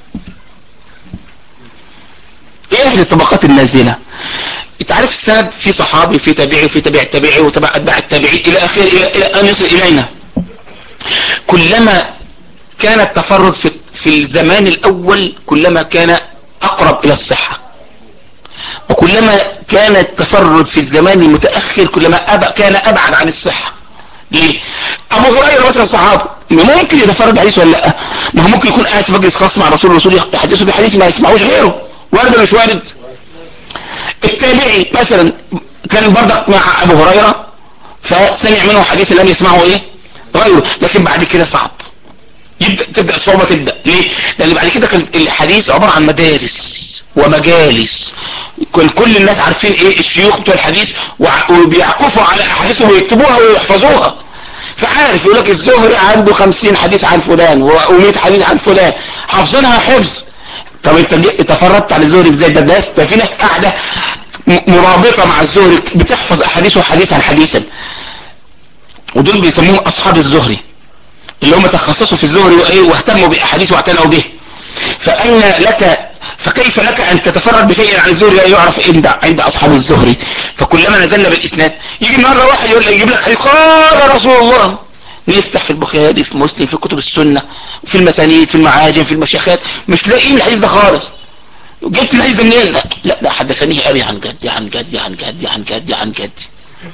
ايه اهل الطبقات النازلة انت عارف السند في صحابي في تابعي في تابع التابعي وتبع اتباع التابعي الى اخره الى, إلى ان يصل الينا كلما كان التفرد في, في الزمان الاول كلما كان اقرب الى الصحة وكلما كان التفرد في الزمان المتأخر كلما أبع كان ابعد عن الصحة ليه ابو هريره مثلا صحابي ممكن يتفرد بحديث ولا لا ما هو ممكن يكون قاعد في مجلس خاص مع رسول الرسول يحدثه بحديث ما يسمعوش غيره وارد ولا مش وارد التابعي مثلا كان برضك مع ابو هريرة فسمع منه حديث لم يسمعه ايه غيره لكن بعد كده صعب يبدأ تبدأ الصعوبة تبدأ ليه لان بعد كده كان الحديث عبارة عن مدارس ومجالس كان كل الناس عارفين ايه الشيوخ بتوع الحديث وبيعكفوا على احاديثهم ويكتبوها ويحفظوها فعارف يقول لك الزهري عنده خمسين حديث عن فلان ومئة حديث عن فلان حافظينها حفظ طب انت تفردت على الزهري ازاي ده ناس ده في ناس قاعدة مرابطة مع الزهري بتحفظ احاديثه حديثا حديثا ودول بيسموهم اصحاب الزهري اللي هم تخصصوا في الزهري وايه واهتموا باحاديثه واعتنوا به فاين لك فكيف لك ان تتفرد بشيء عن الزهري لا يعرف عند عند اصحاب الزهري فكلما نزلنا بالاسناد يجي النهارده واحد يقول يجيب لك حديث قال رسول الله نفتح في البخاري في مسلم في كتب السنه في المسانيد في المعاجم في المشيخات مش لاقيين الحديث ده خالص جبت الحديث ده منين لا لا, لا حدثنيه ابي عن جدي عن جدي عن جدي عن جدي عن جدي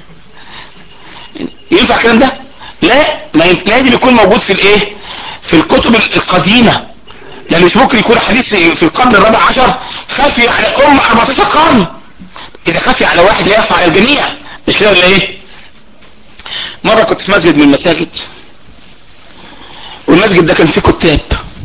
ينفع الكلام ده لا ما ينفع لازم يكون موجود في الايه في الكتب القديمه لان مش ممكن يكون حديث في القرن الرابع عشر خفي على أمة 14 قرن إذا خفي على واحد لا يخفى على الجميع مش كده ولا إيه مرة كنت في مسجد من المساجد والمسجد ده كان فيه كتاب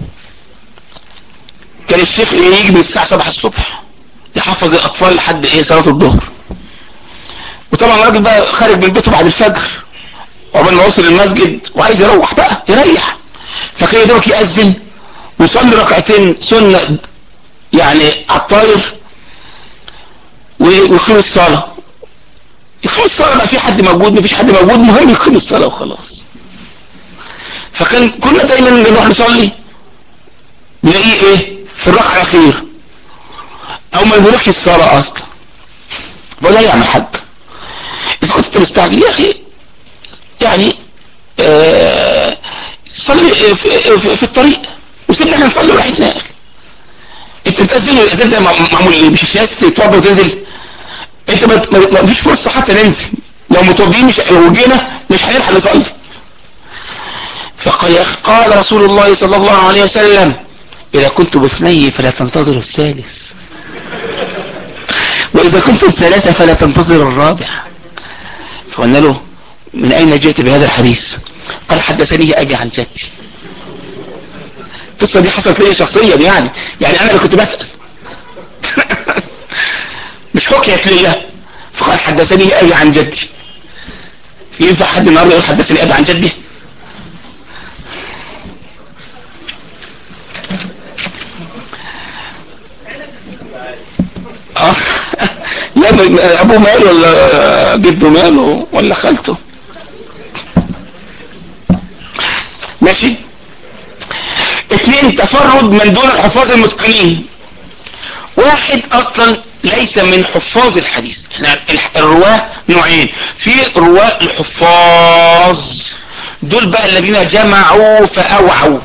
كان الشيخ يجي من الساعة 7 الصبح يحفظ الأطفال لحد إيه صلاة الظهر وطبعا الراجل بقى خارج من بيته بعد الفجر وقبل ما وصل المسجد وعايز يروح بقى يريح فكان يدوك يأذن ويصلي ركعتين سنة يعني على الطاير ويقيم الصلاة يقيم الصلاة بقى في حد موجود ما فيش حد موجود مهم يقيم الصلاة وخلاص فكان كنا دايما نروح نصلي نلاقيه ايه في الركعة الأخير او ما يدركش الصلاة اصلا بقول له يعمل حاج اذا كنت مستعجل يا اخي يعني آه صلي في, في, في الطريق وسيبنا احنا نصلي وحدنا يا اخي انت بتأذن الاذان ده معمول ايه مش الناس تتوضى وتنزل انت ما فيش فرصة حتى ننزل لو متوضيين مش لو جينا مش هنلحق نصلي فقال قال رسول الله صلى الله عليه وسلم اذا كنت باثنين فلا تنتظروا الثالث واذا كنتم ثلاثة فلا تنتظروا الرابع فقلنا له من اين جئت بهذا الحديث قال حدثني ابي عن جدي القصة دي حصلت لي شخصيا يعني يعني انا اللي كنت بسأل مش حكيت لي فقال حدثني ابي عن جدي ينفع حد النهارده يقول حدثني ابي عن جدي اه لا ابوه مال ولا جده مال ولا خالته ماشي اثنين تفرد من دون الحفاظ المتقنين واحد اصلا ليس من حفاظ الحديث احنا الرواه نوعين في رواه الحفاظ دول بقى الذين جمعوا فاوعوا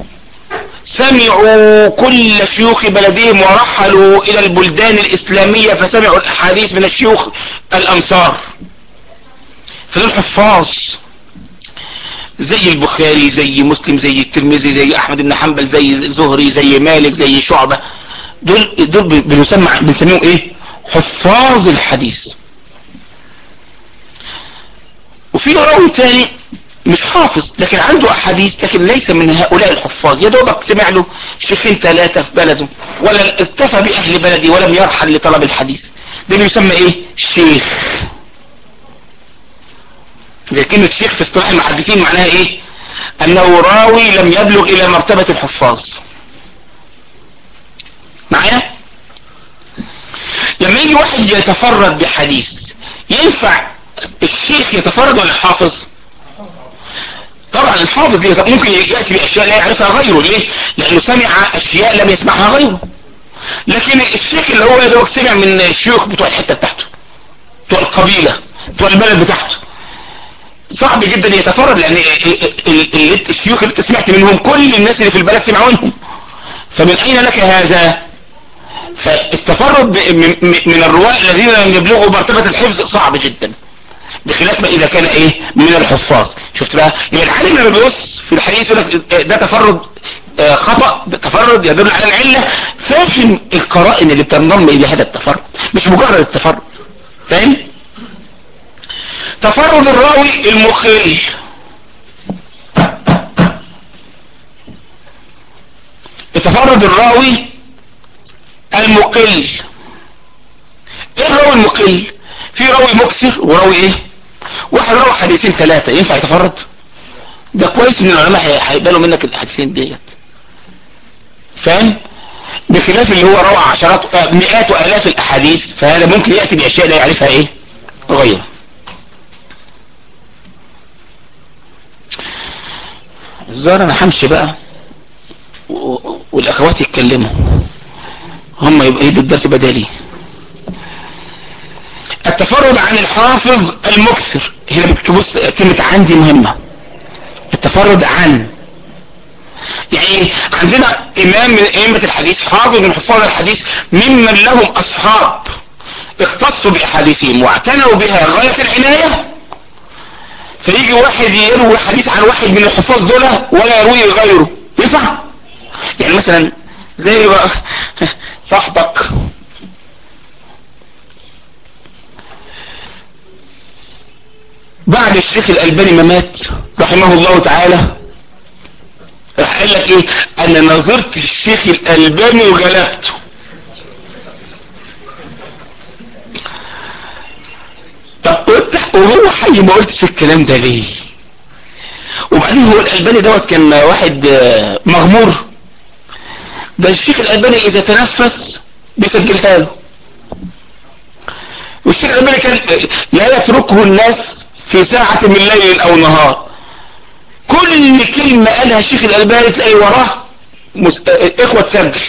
سمعوا كل شيوخ بلدهم ورحلوا الى البلدان الاسلامية فسمعوا الاحاديث من الشيوخ الامصار فدول حفاظ زي البخاري زي مسلم زي الترمذي زي احمد بن حنبل زي زهري زي مالك زي شعبة دول دول بنسمع بنسميهم ايه حفاظ الحديث وفي راوي تاني مش حافظ لكن عنده احاديث لكن ليس من هؤلاء الحفاظ يا دوبك سمع له شيخين ثلاثة في بلده ولا اكتفى باهل بلدي ولم يرحل لطلب الحديث ده بيسمى ايه شيخ زي كلمة شيخ في اصطلاح المحدثين معناها ايه انه راوي لم يبلغ الى مرتبة الحفاظ معايا لما يجي واحد يتفرد بحديث ينفع الشيخ يتفرد ولا الحافظ طبعا الحافظ ممكن يأتي بأشياء لا يعرفها غيره ليه لأنه سمع أشياء لم يسمعها غيره لكن الشيخ اللي هو يدوك سمع من الشيوخ بتوع الحتة بتاعته بتوع القبيلة بتوع البلد بتاعته صعب جدا يتفرد لأن الشيوخ اللي انت سمعت منهم كل الناس اللي في البلد سمعوا منهم فمن أين لك هذا فالتفرد من الرواة الذين لم يبلغوا مرتبة الحفظ صعب جدا بخلاف ما اذا كان ايه من الحفاظ شفت بقى يبقى العالم لما بيبص في الحديث يقول لك ده تفرد آه خطأ ده تفرد يدل على العلة فاهم القرائن اللي بتنضم الى هذا التفرد مش مجرد التفرد فاهم تفرد الراوي المخل تفرد الراوي المقل ايه الراوي المقل في راوي مكسر وراوي ايه واحد راوي حديثين ثلاثة ينفع يتفرد ده كويس ان العلماء هيقبلوا منك الحديثين ديت فاهم بخلاف اللي هو روى عشرات مئات والاف الاحاديث فهذا ممكن يأتي باشياء لا يعرفها ايه غيره الظاهر انا همشي بقى والاخوات يتكلموا هم يبقى يدوا الدرس بدالي التفرد عن الحافظ المكثر هنا بتبص كلمة عندي مهمة التفرد عن يعني عندنا امام من ائمة الحديث حافظ من حفاظ الحديث ممن لهم اصحاب اختصوا باحاديثهم واعتنوا بها غاية العناية فيجي واحد يروي حديث عن واحد من الحفاظ دول ولا يروي غيره ينفع يعني مثلا زي بقى صاحبك بعد الشيخ الألباني ما مات رحمه الله تعالى راح قال لك ايه انا نظرت الشيخ الألباني وغلبته طب وهو حي ما قلتش الكلام ده ليه وبعدين هو الألباني دوت كان واحد مغمور ده الشيخ الألباني إذا تنفس بيسجلها له والشيخ الألباني كان لا يتركه الناس في ساعة من ليل أو نهار كل كلمة قالها الشيخ الألباني تلاقي وراه مس... إخوة تسجل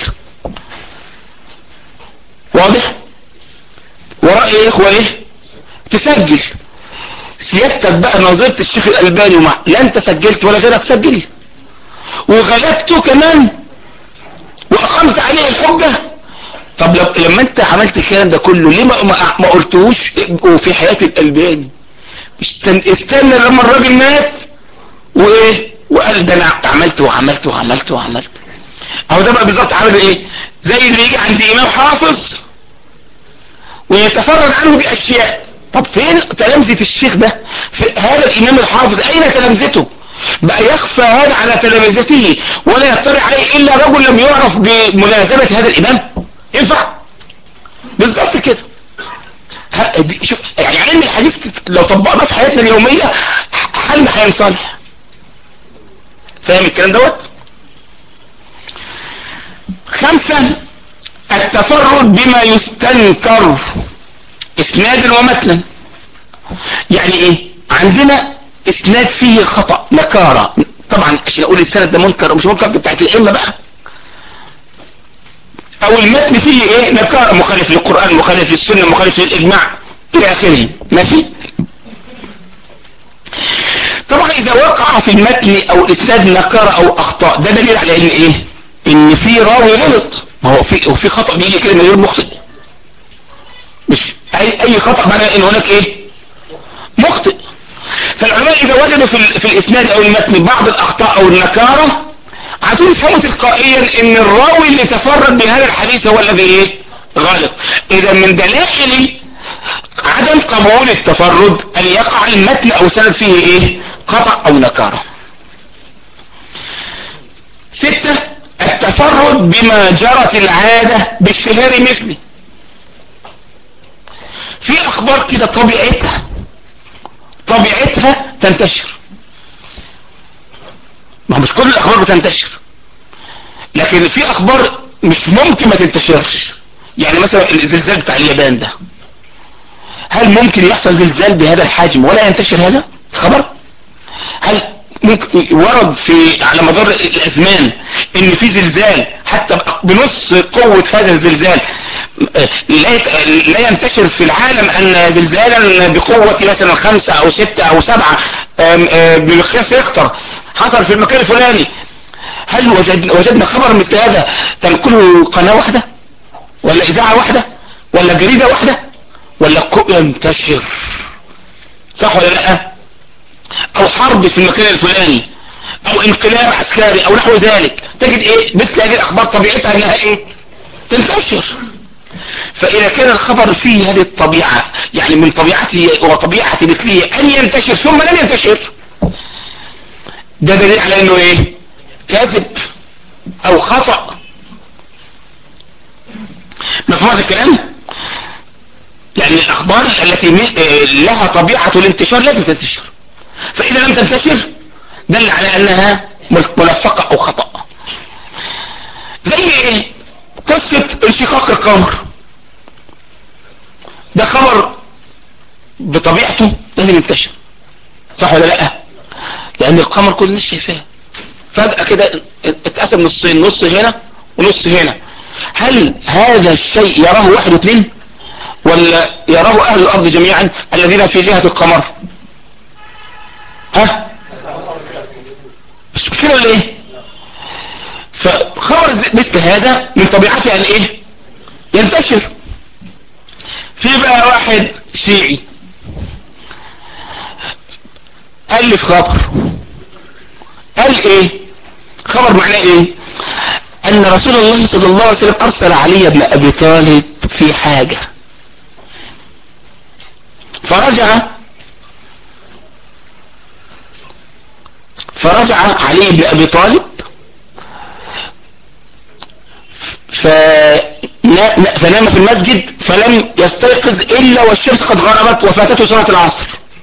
واضح وراه إيه إخوة إيه تسجل سيادتك بقى نظرت الشيخ الألباني ومع لا أنت سجلت ولا غيرك سجل وغلبته كمان واقمت عليه الحجة طب لما انت عملت الكلام ده كله ليه ما, ما قلتهوش وفي حياة الالباني استنى, استنى لما الراجل مات وايه وقال ده انا عملت وعملت وعملت وعملت اهو ده بقى بالظبط عامل ايه زي اللي يجي عند امام حافظ ويتفرد عنه باشياء طب فين تلامذة الشيخ ده في هذا الامام الحافظ اين تلامذته بقى يخفى هذا على تلامذته ولا يطلع عليه الا رجل لم يعرف بملازمة هذا الامام ينفع بالظبط كده شوف يعني علم الحديث لو طبقناه في حياتنا اليومية حالنا هينصلح فاهم الكلام دوت خمسة التفرد بما يستنكر اسنادا ومتنا يعني ايه عندنا اسناد فيه خطأ نكارة طبعا عشان اقول السند ده منكر مش منكر بتاعت الائمه بقى او المتن فيه ايه نكارة مخالف للقرآن مخالف للسنة مخالف للاجماع الى اخره ماشي طبعا اذا وقع في المتن او الاسناد نكارة او اخطاء ده دليل على ان ايه ان في راوي غلط ما هو في وفي خطأ بيجي كده من غير مخطئ مش اي اي خطأ معناه ان هناك ايه مخطئ فالعلماء اذا وجدوا في, في الاسناد او المتن بعض الاخطاء او النكارة عايزين يفهموا تلقائيا ان الراوي اللي تفرد بهذا الحديث هو الذي ايه غلط اذا من دلائل عدم قبول التفرد ان يقع المتن او سند فيه ايه خطأ او نكارة ستة التفرد بما جرت العادة بالشهار مثله في اخبار كده طبيعتها طبيعتها تنتشر ما مش كل الاخبار بتنتشر لكن في اخبار مش ممكن ما تنتشرش يعني مثلا الزلزال بتاع اليابان ده هل ممكن يحصل زلزال بهذا الحجم ولا ينتشر هذا الخبر هل ممكن ورد في على مدار الازمان ان في زلزال حتى بنص قوة هذا الزلزال لا ينتشر في العالم ان زلزالا بقوة مثلا خمسة او ستة او سبعة بمقياس يختر حصل في المكان الفلاني هل وجدنا, وجدنا خبر مثل هذا تنقله قناة واحدة ولا اذاعة واحدة ولا جريدة واحدة ولا ينتشر صح ولا لا او حرب في المكان الفلاني او انقلاب عسكري او نحو ذلك تجد ايه مثل هذه الاخبار طبيعتها انها ايه تنتشر فاذا كان الخبر فيه هذه الطبيعة يعني من طبيعته وطبيعة مثله ان ينتشر ثم لم ينتشر ده دليل على انه ايه كاذب او خطأ مفهوم هذا الكلام يعني الاخبار التي لها طبيعة الانتشار لازم تنتشر فاذا لم تنتشر دل على انها ملفقة او خطأ زي ايه قصة انشقاق القمر ده خبر بطبيعته لازم ينتشر صح ولا لا لان القمر كل الناس شايفاه فجأة كده اتقسم نصين نص هنا ونص هنا هل هذا الشيء يراه واحد واثنين ولا يراه اهل الارض جميعا الذين في جهة القمر ها مش كده ولا ايه فخبر مثل هذا من طبيعته ان ايه ينتشر في بقى واحد شيعي الف خبر قال ايه خبر معناه ايه ان رسول الله صلى الله عليه وسلم ارسل علي بن ابي طالب في حاجة فرجع فرجع علي بن ابي طالب فنام في المسجد فلم يستيقظ الا والشمس قد غربت وفاتته صلاة العصر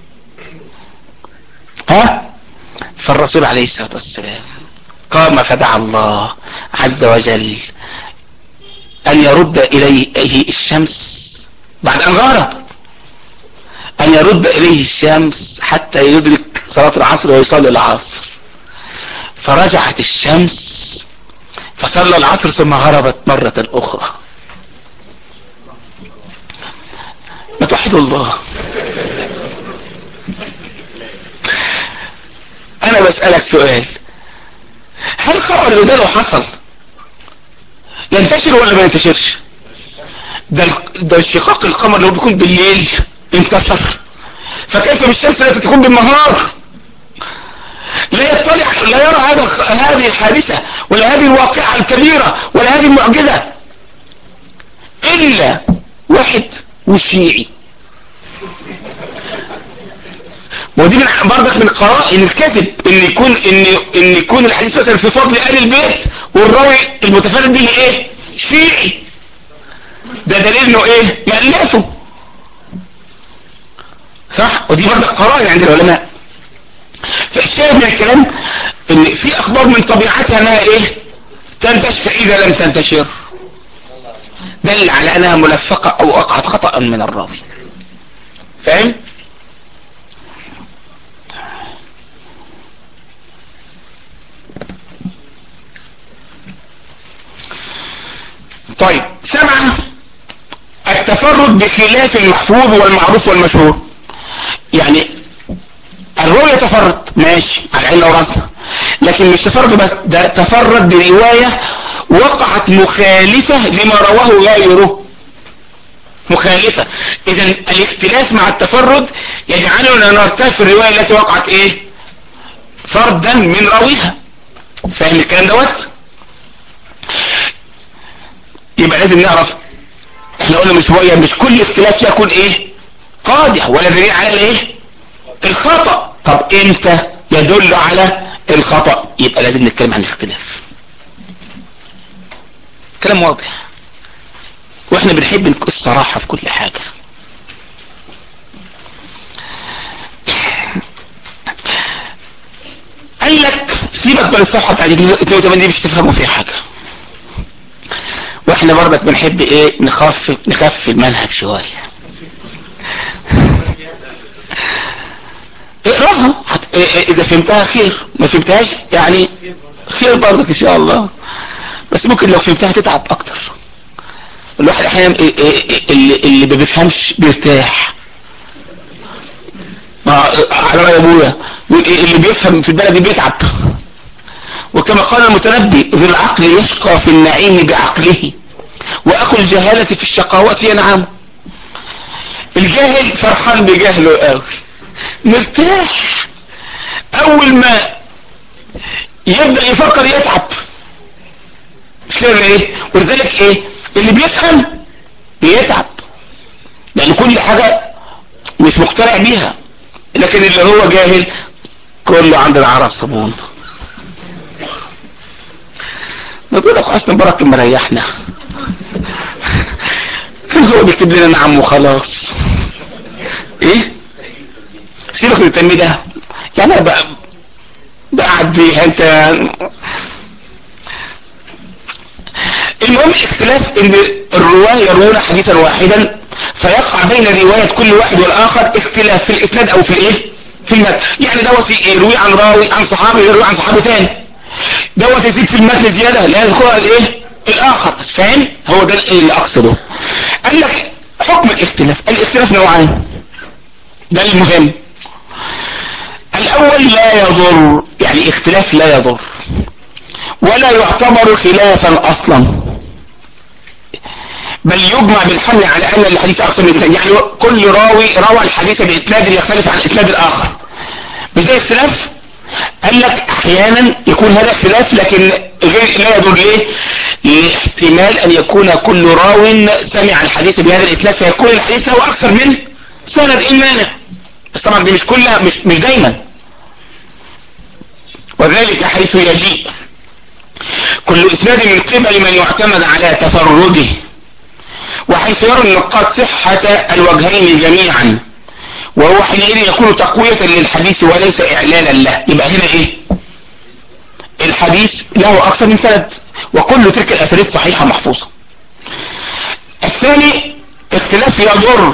ها فالرسول عليه الصلاة والسلام قام فدعا الله عز وجل ان يرد اليه الشمس بعد ان غربت ان يرد اليه الشمس حتى يدرك صلاة العصر ويصلي العصر فرجعت الشمس فصلى العصر ثم غربت مرة اخرى ما توحدوا الله انا بسألك سؤال هل خبر زي ده لو حصل ينتشر ولا ما ينتشرش ده ده انشقاق القمر لو بيكون بالليل انتشر فكيف بالشمس التي تكون بالنهار لا يطلع لا يرى هذا هذه الحادثة ولا هذه الواقعة الكبيرة ولا هذه المعجزة الا واحد وشيعي ودي من برضك من قرائن الكذب ان يكون ان ان يكون الحديث مثلا في فضل ال البيت والراوي المتفرد به ايه شيعي ده دليل انه ايه مألفه صح ودي برضك قرائن عند العلماء فالشاهد من الكلام ان في اخبار من طبيعتها انها ايه تنتشر فاذا لم تنتشر دل على انها ملفقة او وقعت خطأ من الراوي فاهم طيب سبعة التفرد بخلاف المحفوظ والمعروف والمشهور يعني الرؤية تفرد ماشي على عيننا وراسنا لكن مش تفرد بس ده تفرد برواية وقعت مخالفة لما رواه غيره مخالفة اذا الاختلاف مع التفرد يجعلنا نرتاح في الرواية التي وقعت ايه فردا من راويها فاهم الكلام دوت يبقى لازم نعرف احنا قلنا مش شويه مش كل اختلاف يكون ايه قادح ولا دليل على الايه الخطأ طب امتى يدل على الخطأ يبقى لازم نتكلم عن الاختلاف كلام واضح واحنا بنحب الصراحة في كل حاجة قال لك سيبك من الصفحة بتاعت 82 دي مش تفهموا فيها حاجة واحنا برضك بنحب ايه نخفف نخفف المنهج شوية اقراها اذا فهمتها خير ما فهمتهاش يعني خير برضك ان شاء الله بس ممكن لو فهمتها تتعب اكتر الواحد احيانا اللي, اللي ما بيفهمش بيرتاح ما على رأي ابويا اللي بيفهم في البلد بيتعب وكما قال المتنبي ذو العقل يشقى في النعيم بعقله واخو الجهالة في الشقاوات ينعم الجاهل فرحان بجهله قوي مرتاح اول ما يبدأ يفكر يتعب مش كده ايه ولذلك ايه اللي بيفهم بيتعب لان كل حاجة مش مقتنع بيها لكن اللي هو جاهل كله عند العرب صابون نقول لك حسن بركة مريحنا كان هو بيكتب لنا نعم وخلاص ايه سيبك من التنمية ده يعني انا بقى بقعد فيها انت المهم اختلاف ان الرواه يروون حديثا واحدا فيقع بين رواية كل واحد والاخر اختلاف في الاسناد او في الايه في المتن يعني دوت يروي عن راوي عن صحابي يروي عن صحابي تاني دوت يزيد في المتن زيادة لا يذكرها الايه الاخر فاهم هو ده اللي اقصده قال لك حكم الاختلاف الاختلاف نوعان ده المهم الاول لا يضر يعني اختلاف لا يضر ولا يعتبر خلافا اصلا بل يجمع بالحمل على ان الحديث اكثر من اسناد يعني كل راوي روى الحديث باسناد يختلف عن الاسناد الاخر مش ده اختلاف قال لك احيانا يكون هذا اختلاف لكن غير لا يضر ليه لاحتمال ان يكون كل راو سمع الحديث بهذا الاسناد فيكون الحديث له اكثر من سند ايه المانع بس طبعا دي مش كلها مش مش دايما وذلك حيث يجيء كل اسناد من قبل من يعتمد على تفرده وحيث يرى النقاد صحة الوجهين جميعا وهو حينئذ يكون تقوية للحديث وليس اعلانا له يبقى هنا ايه الحديث له اكثر من سند وكل تلك الاساليب صحيحة محفوظة الثاني اختلاف يضر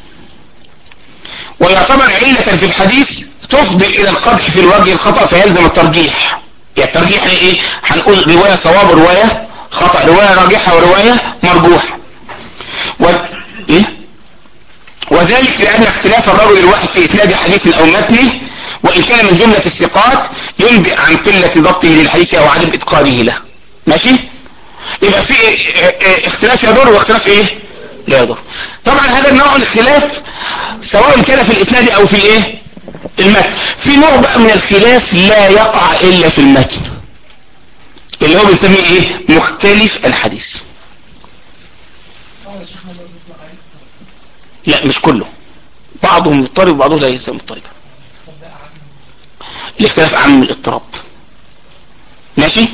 ويعتبر علة في الحديث تفضي الى القدح في الوجه الخطأ فيلزم الترجيح يعني الترجيح ايه هنقول رواية صواب ورواية خطأ رواية راجحة ورواية مرجوحة و... إيه؟ وذلك لأن اختلاف الرجل الواحد في إسناد حديث أو متنه وإن كان من جملة الثقات ينبئ عن قلة ضبطه للحديث أو عدم إتقانه له ماشي يبقى في اختلاف يضر واختلاف ايه لا يضر طبعا هذا النوع الخلاف سواء كان في الإسناد أو في الايه المتن في نوع بقى من الخلاف لا يقع إلا في المتن اللي هو بنسميه ايه مختلف الحديث لا مش كله بعضهم مضطرب وبعضهم ليس مضطربا الاختلاف عام الاضطراب ماشي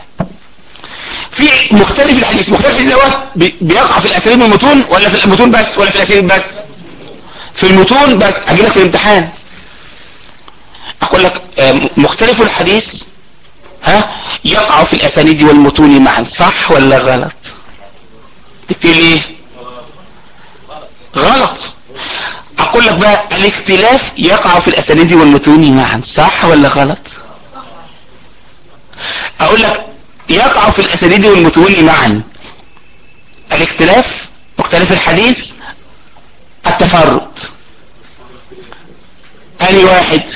في مختلف الحديث مختلف الحديث دوت بيقع في الاساليب والمتون ولا في المتون بس ولا في الاساليب بس في المتون بس اجي لك في الامتحان اقول لك مختلف الحديث ها يقع في الاسانيد والمتون معا صح ولا غلط تكتب ليه غلط اقول لك بقى الاختلاف يقع في الاسانيد والمتون معا صح ولا غلط اقول لك يقع في الاسانيد والمتون معا الاختلاف مختلف الحديث التفرد اني واحد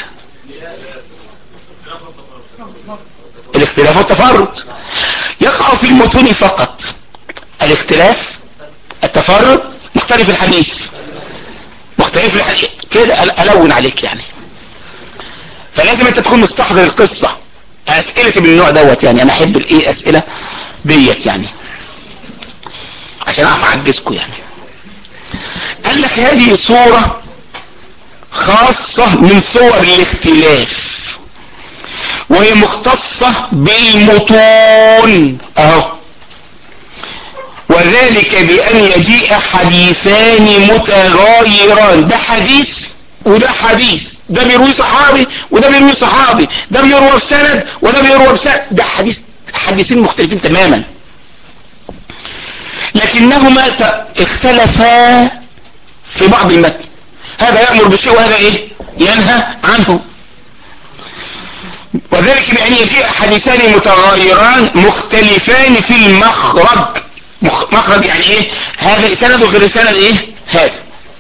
الاختلاف والتفرد يقع في المتون فقط الاختلاف التفرد مختلف الحديث مختلف الحديث كده ألون عليك يعني فلازم انت تكون مستحضر القصة اسئلتي من النوع دوت يعني انا احب الايه اسئلة ديت يعني عشان اعرف اعجزكم يعني قال لك هذه صورة خاصة من صور الاختلاف وهي مختصة بالمتون اهو وذلك بأن يجيء حديثان متغايران ده حديث وده حديث ده بيروي صحابي وده بيروي صحابي ده بيروى بسند وده بيروى بسند ده حديث حديثين مختلفين تماما لكنهما اختلفا في بعض المتن هذا يأمر بشيء وهذا ايه ينهى عنه وذلك بأن يجيء حديثان متغايران مختلفان في المخرج مخرج يعني ايه هذا سند وغير سند ايه هذا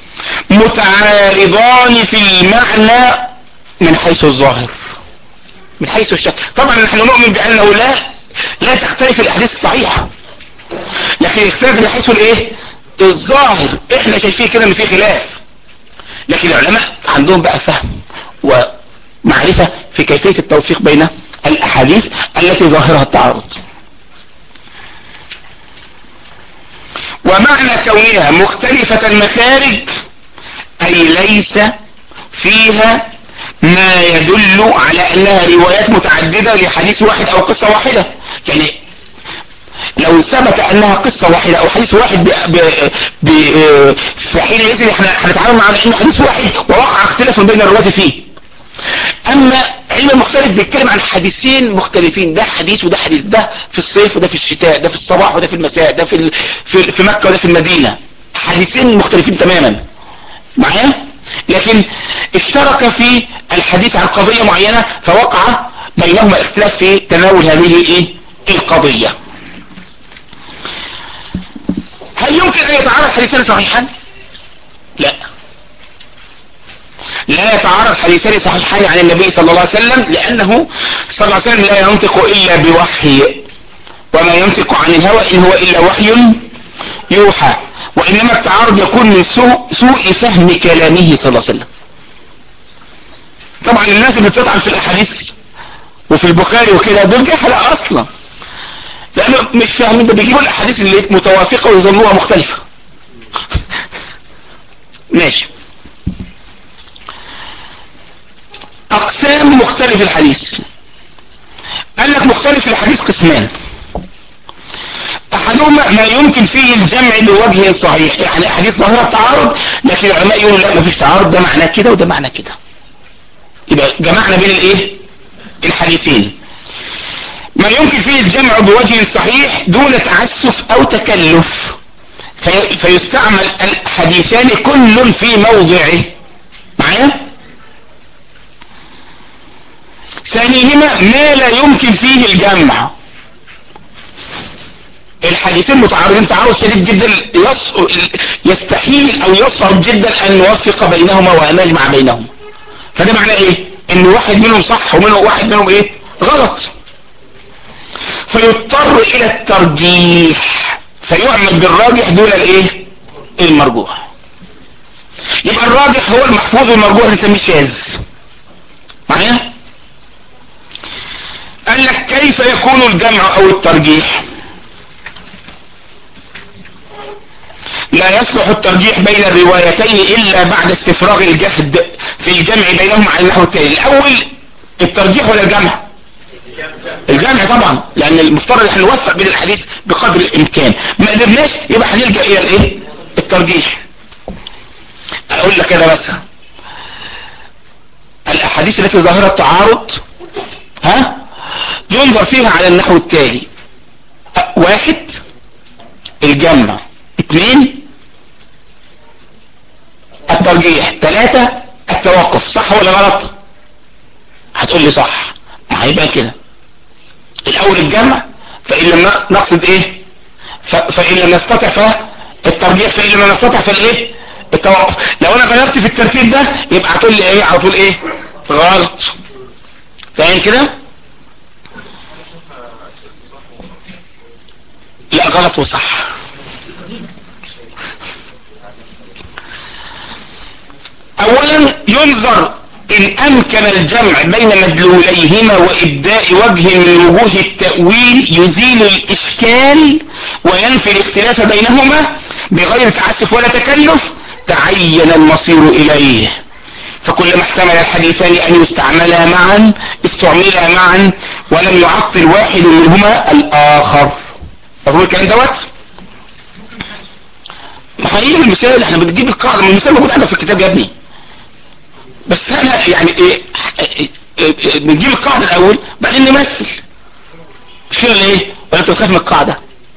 متعارضان في المعنى من حيث الظاهر من حيث الشكل طبعا نحن نؤمن بانه لا لا تختلف الاحاديث الصحيحة لكن يختلف من حيث الايه الظاهر احنا شايفين كده ان في خلاف لكن العلماء عندهم بقى فهم ومعرفة في كيفية التوفيق بين الاحاديث التي ظاهرها التعارض ومعنى كونها مختلفة المخارج اي ليس فيها ما يدل على انها روايات متعددة لحديث واحد او قصة واحدة يعني لو ثبت انها قصة واحدة او حديث واحد ب... ب... ب... في حينئذ احنا هنتعامل مع انه حديث واحد ووقع اختلاف بين الرواة فيه اما علم المختلف بيتكلم عن حديثين مختلفين ده حديث وده حديث ده في الصيف وده في الشتاء ده في الصباح وده في المساء ده في ال... في, في مكة وده في المدينة حديثين مختلفين تماما معايا لكن اشترك في الحديث عن قضية معينة فوقع بينهما اختلاف في تناول هذه ايه القضية هل يمكن ان يتعارض حديثان صحيحان لا لا يتعارض حديثان صحيحان عن النبي صلى الله عليه وسلم لانه صلى الله عليه وسلم لا ينطق الا بوحي وما ينطق عن الهوى ان هو الا وحي يوحى وانما التعارض يكون من سوء, سوء فهم كلامه صلى الله عليه وسلم طبعا الناس اللي بتطعن في الاحاديث وفي البخاري وكده دول جهله اصلا لانه مش فاهمين ده بيجيبوا الاحاديث اللي متوافقه ويظنوها مختلفه ماشي اقسام مختلف الحديث قال لك مختلف الحديث قسمان احدهما ما يمكن فيه الجمع بوجه صحيح يعني احاديث ظاهرة تعارض لكن العلماء يقولوا لا ما فيش تعارض ده معناه كده وده معناه كده يبقى جمعنا بين الايه الحديثين ما يمكن فيه الجمع بوجه صحيح دون تعسف او تكلف في فيستعمل الحديثان كل في موضعه معايا ثانيهما ما لا يمكن فيه الجمع الحديثين متعارضين تعارض شديد جدا يص... يستحيل او يصعب جدا ان نوفق بينهما ونجمع بينهما فده معناه ايه ان واحد منهم صح ومنه واحد منهم ايه غلط فيضطر الى الترجيح فيعمل بالراجح دون الايه المرجوح يبقى الراجح هو المحفوظ والمرجوح نسميه شاذ معايا قال لك كيف يكون الجمع او الترجيح لا يصلح الترجيح بين الروايتين الا بعد استفراغ الجهد في الجمع بينهما على النحو التالي الاول الترجيح ولا الجمع الجمع طبعا لان المفترض احنا نوفق بين الحديث بقدر الامكان ما قدرناش يبقى هنلجا الى الايه الترجيح اقول لك انا بس الاحاديث التي ظاهره التعارض ها ينظر فيها على النحو التالي واحد الجمع اثنين الترجيح ثلاثة التوقف صح ولا غلط هتقول لي صح ما هيبقى كده الاول الجمع فان لم نقصد ايه فان لم نستطع فالترجيح فان لم نستطع فالايه التوقف لو انا غيرت في الترتيب ده يبقى هتقول لي ايه على طول ايه غلط فاهم كده لا غلط وصح اولا ينظر ان امكن الجمع بين مدلوليهما وابداء وجه من وجوه التأويل يزيل الاشكال وينفي الاختلاف بينهما بغير تعسف ولا تكلف تعين المصير اليه فكلما احتمل الحديثان ان يستعملا معا استعملا معا ولم يعطل واحد منهما الاخر مفهوم الكلام دوت ما هيجي المثال احنا بنجيب القاعده من المثال موجود عندك في الكتاب يا ابني بس انا يعني ايه بنجيب القاعده الاول بعدين نمثل مش كده ولا ايه ولا انت بتخاف من القاعده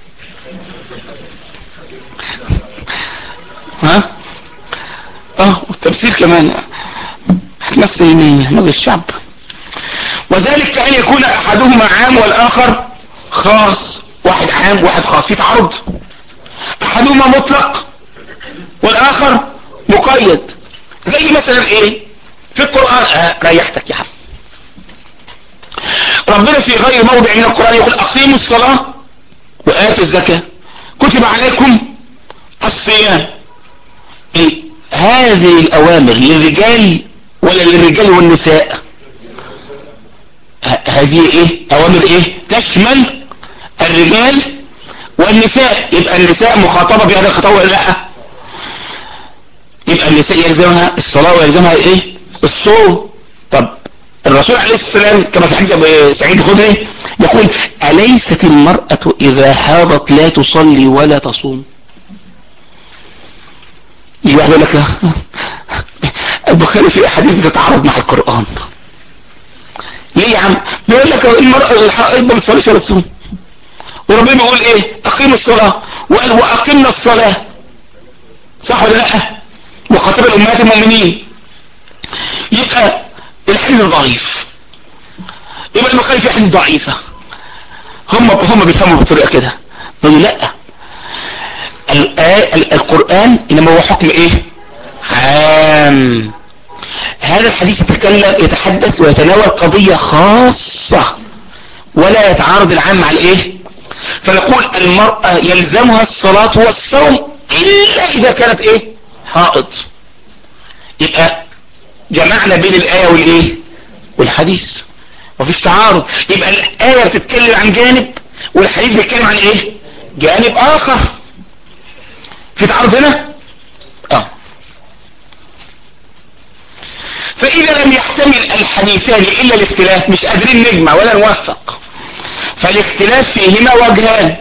ها اه والتمثيل كمان هتمثل مين مجلس الشعب وذلك كأن يكون احدهما عام والاخر خاص واحد عام واحد خاص في تعارض احدهما مطلق والاخر مقيد زي مثلا ايه في القرآن آه ريحتك يا عم ربنا في غير موضع من القرآن يقول اقيموا الصلاة وآتوا الزكاة كتب عليكم الصيام إيه؟ هذه الاوامر للرجال ولا للرجال والنساء هذه ايه اوامر ايه تشمل الرجال والنساء يبقى النساء مخاطبة بهذا الخطاب ولا لا يبقى النساء يلزمها الصلاة ويلزمها ايه الصوم طب الرسول عليه السلام كما في حديث ابو سعيد الخدري يقول أليست المرأة إذا حاضت لا تصلي ولا تصوم يجي واحد يقول لك البخاري في احاديث بتتعارض مع القرآن ليه يا عم بيقول لك المرأة الحائض ما بتصليش ولا تصوم وربنا بيقول ايه اقيموا الصلاة وقال واقمنا الصلاة صح ولا لا مخاطب الامهات المؤمنين يبقى الحديث ضعيف يبقى البخاري في حديث ضعيفة هم هم بيفهموا بطريقة كده يقولوا لا القرآن انما هو حكم ايه عام هذا الحديث يتكلم يتحدث ويتناول قضية خاصة ولا يتعارض العام مع الايه فنقول المرأة يلزمها الصلاة والصوم الا اذا كانت ايه حائض يبقى جمعنا بين الاية والايه والحديث مفيش تعارض يبقى الاية بتتكلم عن جانب والحديث بيتكلم عن ايه جانب اخر في تعارض هنا اه فاذا لم يحتمل الحديثان الا الاختلاف مش قادرين نجمع ولا نوفق فالاختلاف فيهما وجهان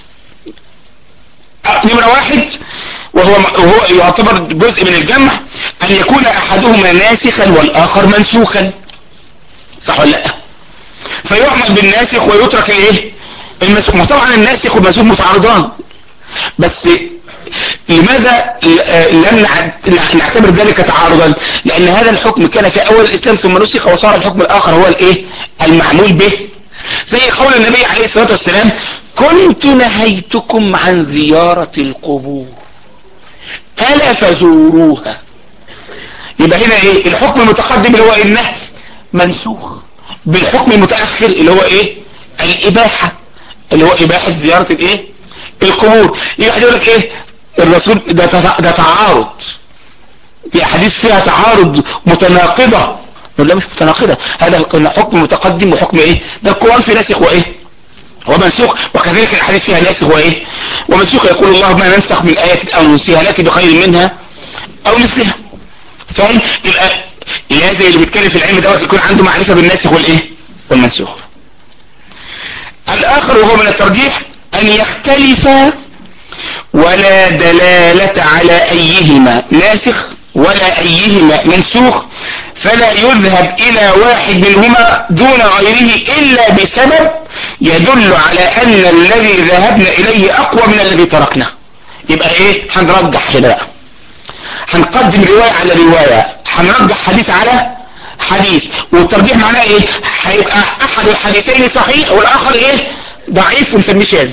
نمرة واحد وهو, وهو يعتبر جزء من الجمع ان يكون احدهما ناسخا والاخر منسوخا صح ولا لا فيعمل بالناسخ ويترك الايه المنسوخ طبعا الناسخ والمنسوخ متعارضان بس لماذا لم نعتبر ذلك تعارضا لان هذا الحكم كان في اول الاسلام ثم نسخ وصار الحكم الاخر هو الايه المعمول به زي قول النبي عليه الصلاة والسلام كنت نهيتكم عن زيارة القبور ألا فزوروها يبقى هنا ايه الحكم المتقدم اللي هو النهي منسوخ بالحكم المتأخر اللي هو ايه الاباحة اللي هو اباحة زيارة الايه القبور يبقى يقول لك ايه الرسول ده, ده تعارض في احاديث فيها تعارض متناقضة لا مش متناقضة هذا كان حكم متقدم وحكم ايه ده القرآن في ناسخ وايه ومنسوخ وكذلك الحديث فيها ناسخ وايه ومنسوخ يقول الله ما ننسخ من آية او ننسيها لكن بخير منها او مثلها فاهم يبقى لازم اللي بيتكلم في العلم دوت يكون عنده معرفة بالناسخ والايه والمنسوخ الاخر وهو من الترجيح ان يختلف ولا دلالة على ايهما ناسخ ولا ايهما منسوخ فلا يذهب الى واحد منهما دون غيره الا بسبب يدل على ان الذي ذهبنا اليه اقوى من الذي تركناه يبقى ايه هنرجح هنا بقى هنقدم رواية على رواية هنرجح حديث على حديث والترجيح معناه ايه هيبقى احد الحديثين صحيح والاخر ايه ضعيف ونسميه شاذ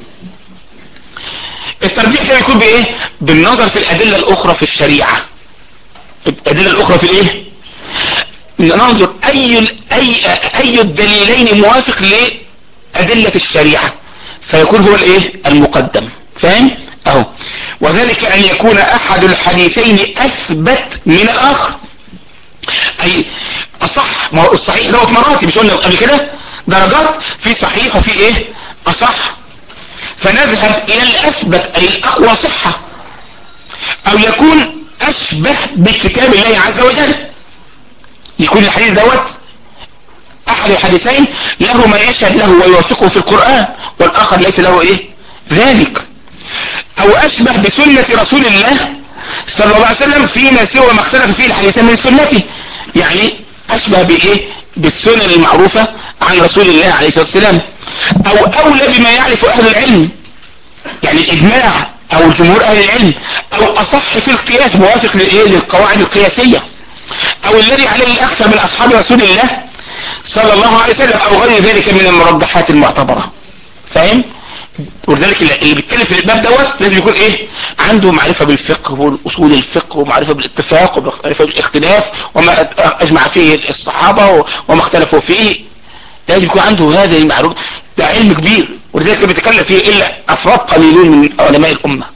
الترجيح ده يكون بايه بالنظر في الادلة الاخرى في الشريعة الادلة الاخرى في الايه ننظر اي اي اي الدليلين موافق لادلة الشريعة فيكون هو الايه المقدم فاهم اهو وذلك ان يكون احد الحديثين اثبت من الاخر اي اصح ما هو الصحيح دوت مراتب مش قلنا قبل كده درجات في صحيح وفي ايه اصح فنذهب الى الاثبت اي الاقوى صحة او يكون اشبه بكتاب الله عز وجل يكون الحديث دوت احد الحديثين له ما يشهد له ويوافقه في القرآن والاخر ليس له ايه ذلك او اشبه بسنة رسول الله صلى الله عليه وسلم فيما سوى ما اختلف فيه الحديثين من سنته يعني اشبه بايه بالسنن المعروفة عن رسول الله عليه الصلاة والسلام او اولى بما يعرف اهل العلم يعني الاجماع او الجمهور اهل العلم او اصح في القياس موافق للايه للقواعد القياسية او الذي عليه الاكثر من اصحاب رسول الله صلى الله عليه وسلم او غير ذلك من المرجحات المعتبرة فاهم ولذلك اللي بيتكلم في الباب دوت لازم يكون ايه عنده معرفة بالفقه والاصول الفقه ومعرفة بالاتفاق ومعرفة بالاختلاف وما اجمع فيه الصحابة وما اختلفوا فيه لازم يكون عنده هذه المعلومة ده علم كبير ولذلك اللي بيتكلم فيه الا افراد قليلون من علماء الامة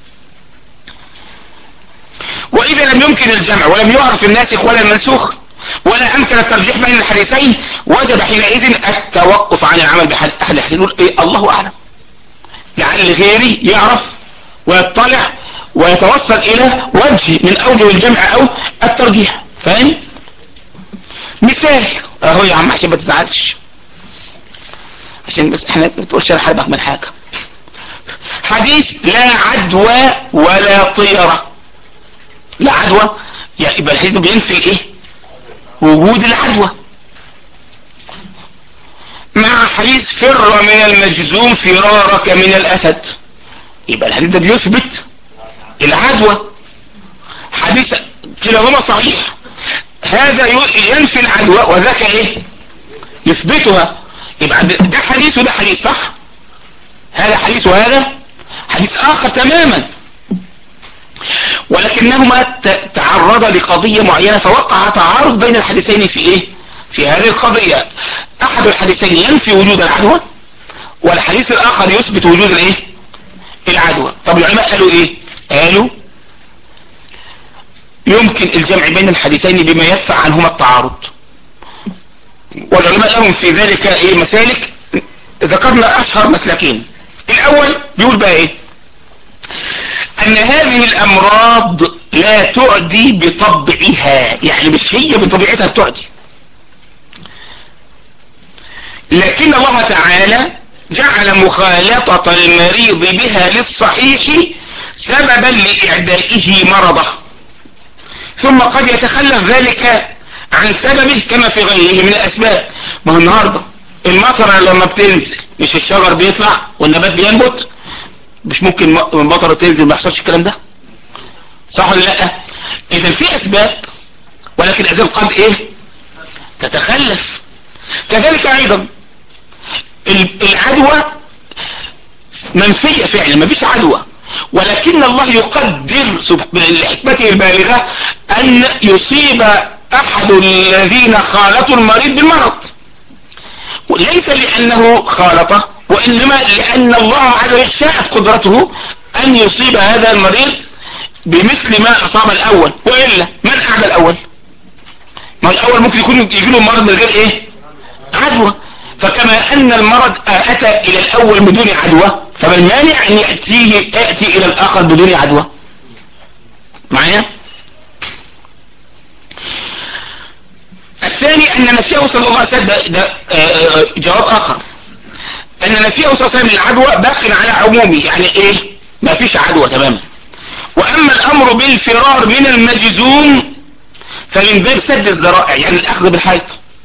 واذا لم يمكن الجمع ولم يعرف الناسخ ولا المنسوخ ولا امكن الترجيح بين الحديثين وجب حينئذ التوقف عن العمل باحد الحديثين نقول ايه الله اعلم لعل غيري يعرف ويطلع ويتوصل الى وجه من اوجه الجمع او الترجيح فاهم مثال اهو يا عم عشان ما تزعلش عشان بس احنا بتقولش انا حربك من حاجه حديث لا عدوى ولا طيره لا عدوى يعني يبقى الحديث ده بينفي ايه وجود العدوى مع حديث فر من المجزوم فرارك من الاسد يبقى الحديث ده بيثبت العدوى حديث كلاهما صحيح هذا ينفي العدوى وذاك ايه يثبتها يبقى ده حديث وده حديث صح هذا حديث وهذا حديث اخر تماما ولكنهما تعرض لقضية معينة فوقع تعارض بين الحديثين في ايه في هذه القضية احد الحديثين ينفي وجود العدوى والحديث الاخر يثبت وجود الايه العدوى طب العلماء قالوا ايه قالوا يمكن الجمع بين الحديثين بما يدفع عنهما التعارض والعلماء لهم في ذلك ايه مسالك ذكرنا اشهر مسلكين الاول بيقول بقى ايه ان هذه الامراض لا تعدي بطبعها يعني مش هي بطبيعتها بتعدي لكن الله تعالى جعل مخالطة المريض بها للصحيح سببا لإعدائه مرضه ثم قد يتخلف ذلك عن سببه كما في غيره من الأسباب ما هو النهاردة المطر لما بتنزل مش الشجر بيطلع والنبات بينبت مش ممكن المطر تنزل ما يحصلش الكلام ده صح ولا لا اذا في اسباب ولكن الاسباب قد ايه تتخلف كذلك ايضا العدوى منفية فعلا ما فيش عدوى ولكن الله يقدر لحكمته البالغة ان يصيب احد الذين خالطوا المريض بالمرض ليس لانه خالطه وانما لان الله عز وجل شاءت قدرته ان يصيب هذا المريض بمثل ما اصاب الاول وإلا من اعدى الاول ما الاول ممكن يكون يجي له مرض من غير ايه عدوى فكما ان المرض اتى الى الاول بدون عدوى فما المانع ان يأتيه يأتي الى الاخر بدون عدوى معايا الثاني ان نفيه صلى الله عليه وسلم ده, ده جواب اخر ان نفيه صلى الله عليه وسلم للعدوى باق على عمومه يعني ايه ما فيش عدوى تماما واما الامر بالفرار من المجزوم فمن باب سد الذرائع يعني الاخذ بالحيط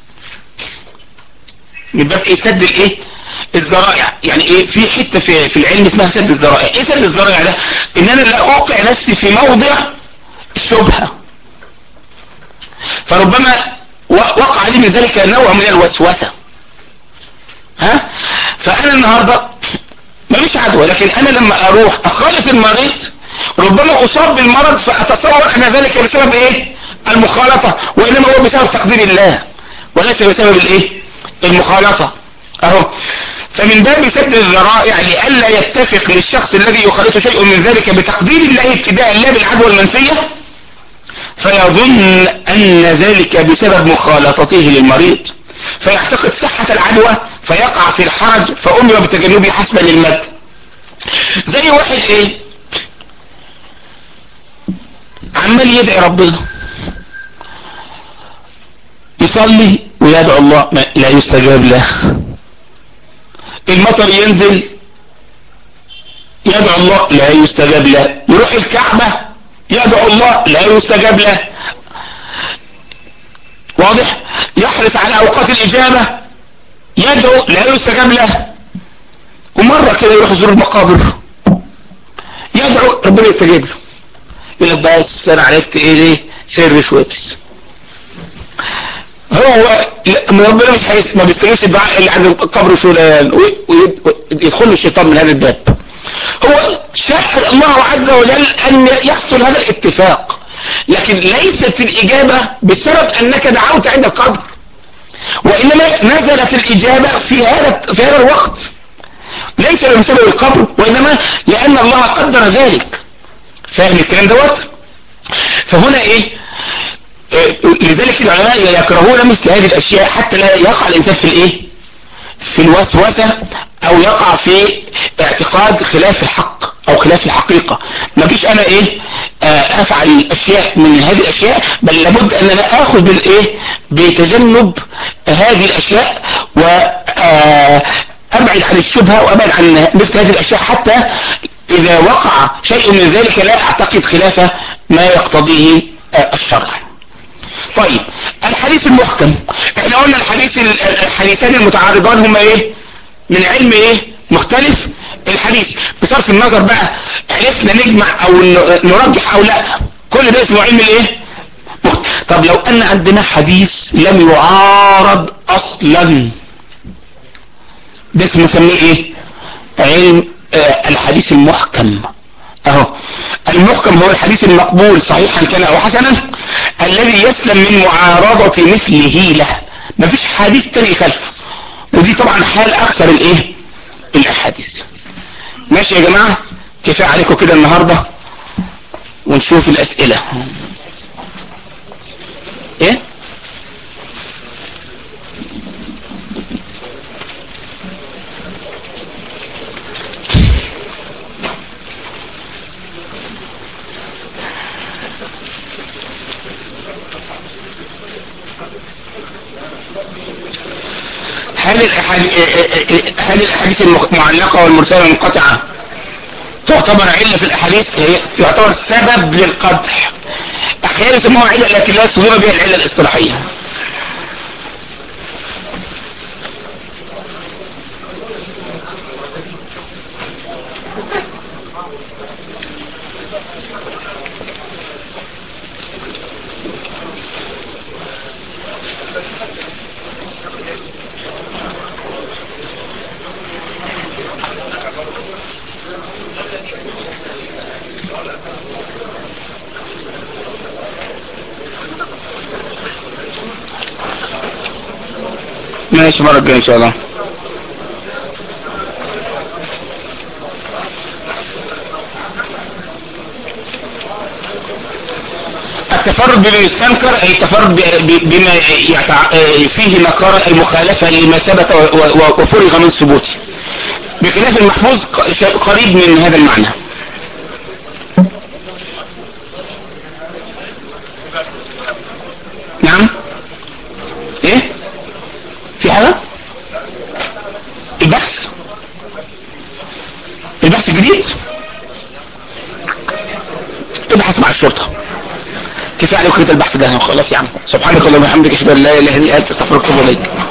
من باب ايه سد الايه الذرائع يعني ايه في حته في في العلم اسمها سد الذرائع ايه سد الذرائع ده ان انا لا اوقع نفسي في موضع الشبهه فربما وقع لي من ذلك نوع من الوسوسه ها فانا النهارده ماليش عدوى لكن انا لما اروح اخالف المريض ربما اصاب بالمرض فاتصور ان ذلك بسبب ايه المخالطة وانما هو بسبب تقدير الله وليس بسبب الايه المخالطة اهو فمن باب سد الذرائع لئلا يتفق للشخص الذي يخالط شيء من ذلك بتقدير الله ابتداء لا بالعدوى المنفية فيظن ان ذلك بسبب مخالطته للمريض فيعتقد صحة العدوى فيقع في الحرج فأمر بتجنبه حسبا للمد زي واحد ايه عمال يدعي ربنا يصلي ويدعو الله ما لا يستجاب له المطر ينزل يدعو الله لا يستجاب له يروح الكعبة يدعو الله لا يستجاب له واضح يحرص على اوقات الاجابة يدعو لا يستجاب له ومرة كده يروح يزور المقابر يدعو ربنا يستجيب له يقول لك بس انا عرفت ايه ليه سر شويبس هو ربنا مش حيث ما بيستجيبش الدعاء اللي عند قبر فلان ويدخل له الشيطان من هذا الباب هو شاء الله عز وجل ان يحصل هذا الاتفاق لكن ليست الاجابة بسبب انك دعوت عند القبر وانما نزلت الاجابة في هذا في هذا الوقت ليس بسبب القبر وانما لان الله قدر ذلك فاهم الكلام دوت فهنا ايه لذلك العلماء يكرهون مثل هذه الاشياء حتى لا يقع الانسان في الايه في الوسوسة او يقع في اعتقاد خلاف الحق او خلاف الحقيقة ما جيش انا ايه آه افعل الاشياء من هذه الاشياء بل لابد ان انا اخذ بالايه بتجنب هذه الاشياء و ابعد عن الشبهة وابعد عن مثل هذه الاشياء حتى اذا وقع شيء من ذلك لا اعتقد خلاف ما يقتضيه الشرع طيب الحديث المحكم احنا قلنا الحديث الحديثان المتعارضان هما ايه من علم ايه مختلف الحديث بصرف النظر بقى عرفنا نجمع او نرجح او لا كل ده اسمه علم الايه طب لو ان عندنا حديث لم يعارض اصلا ده اسمه نسميه ايه علم آه الحديث المحكم اهو المحكم هو الحديث المقبول صحيحا كان او حسنا الذي يسلم من معارضة مثله له مفيش حديث تاني خلفه ودي طبعا حال اكثر الايه الاحاديث ماشي يا جماعة كفاية عليكم كده النهاردة ونشوف الاسئلة ايه هل هل الاحاديث المعلقة والمرسلة والمنقطعة تعتبر علة في الاحاديث هي تعتبر سبب للقدح احيانا يسموها علة لكن لا يقصدون بها العلة الاصطلاحية ماشي مرة الجاية ان شاء الله التفرد بما يستنكر اي التفرد بما يتع... فيه مكار المخالفة لما ثبت وفرغ من ثبوته بخلاف المحفوظ قريب من هذا المعنى نعم ايه في حاجة البحث البحث الجديد ابحث مع الشرطة كفاية عليك كده البحث ده خلاص يا عم سبحانك اللهم وبحمدك اشهد ان لا اله الا انت استغفرك واتوب اليك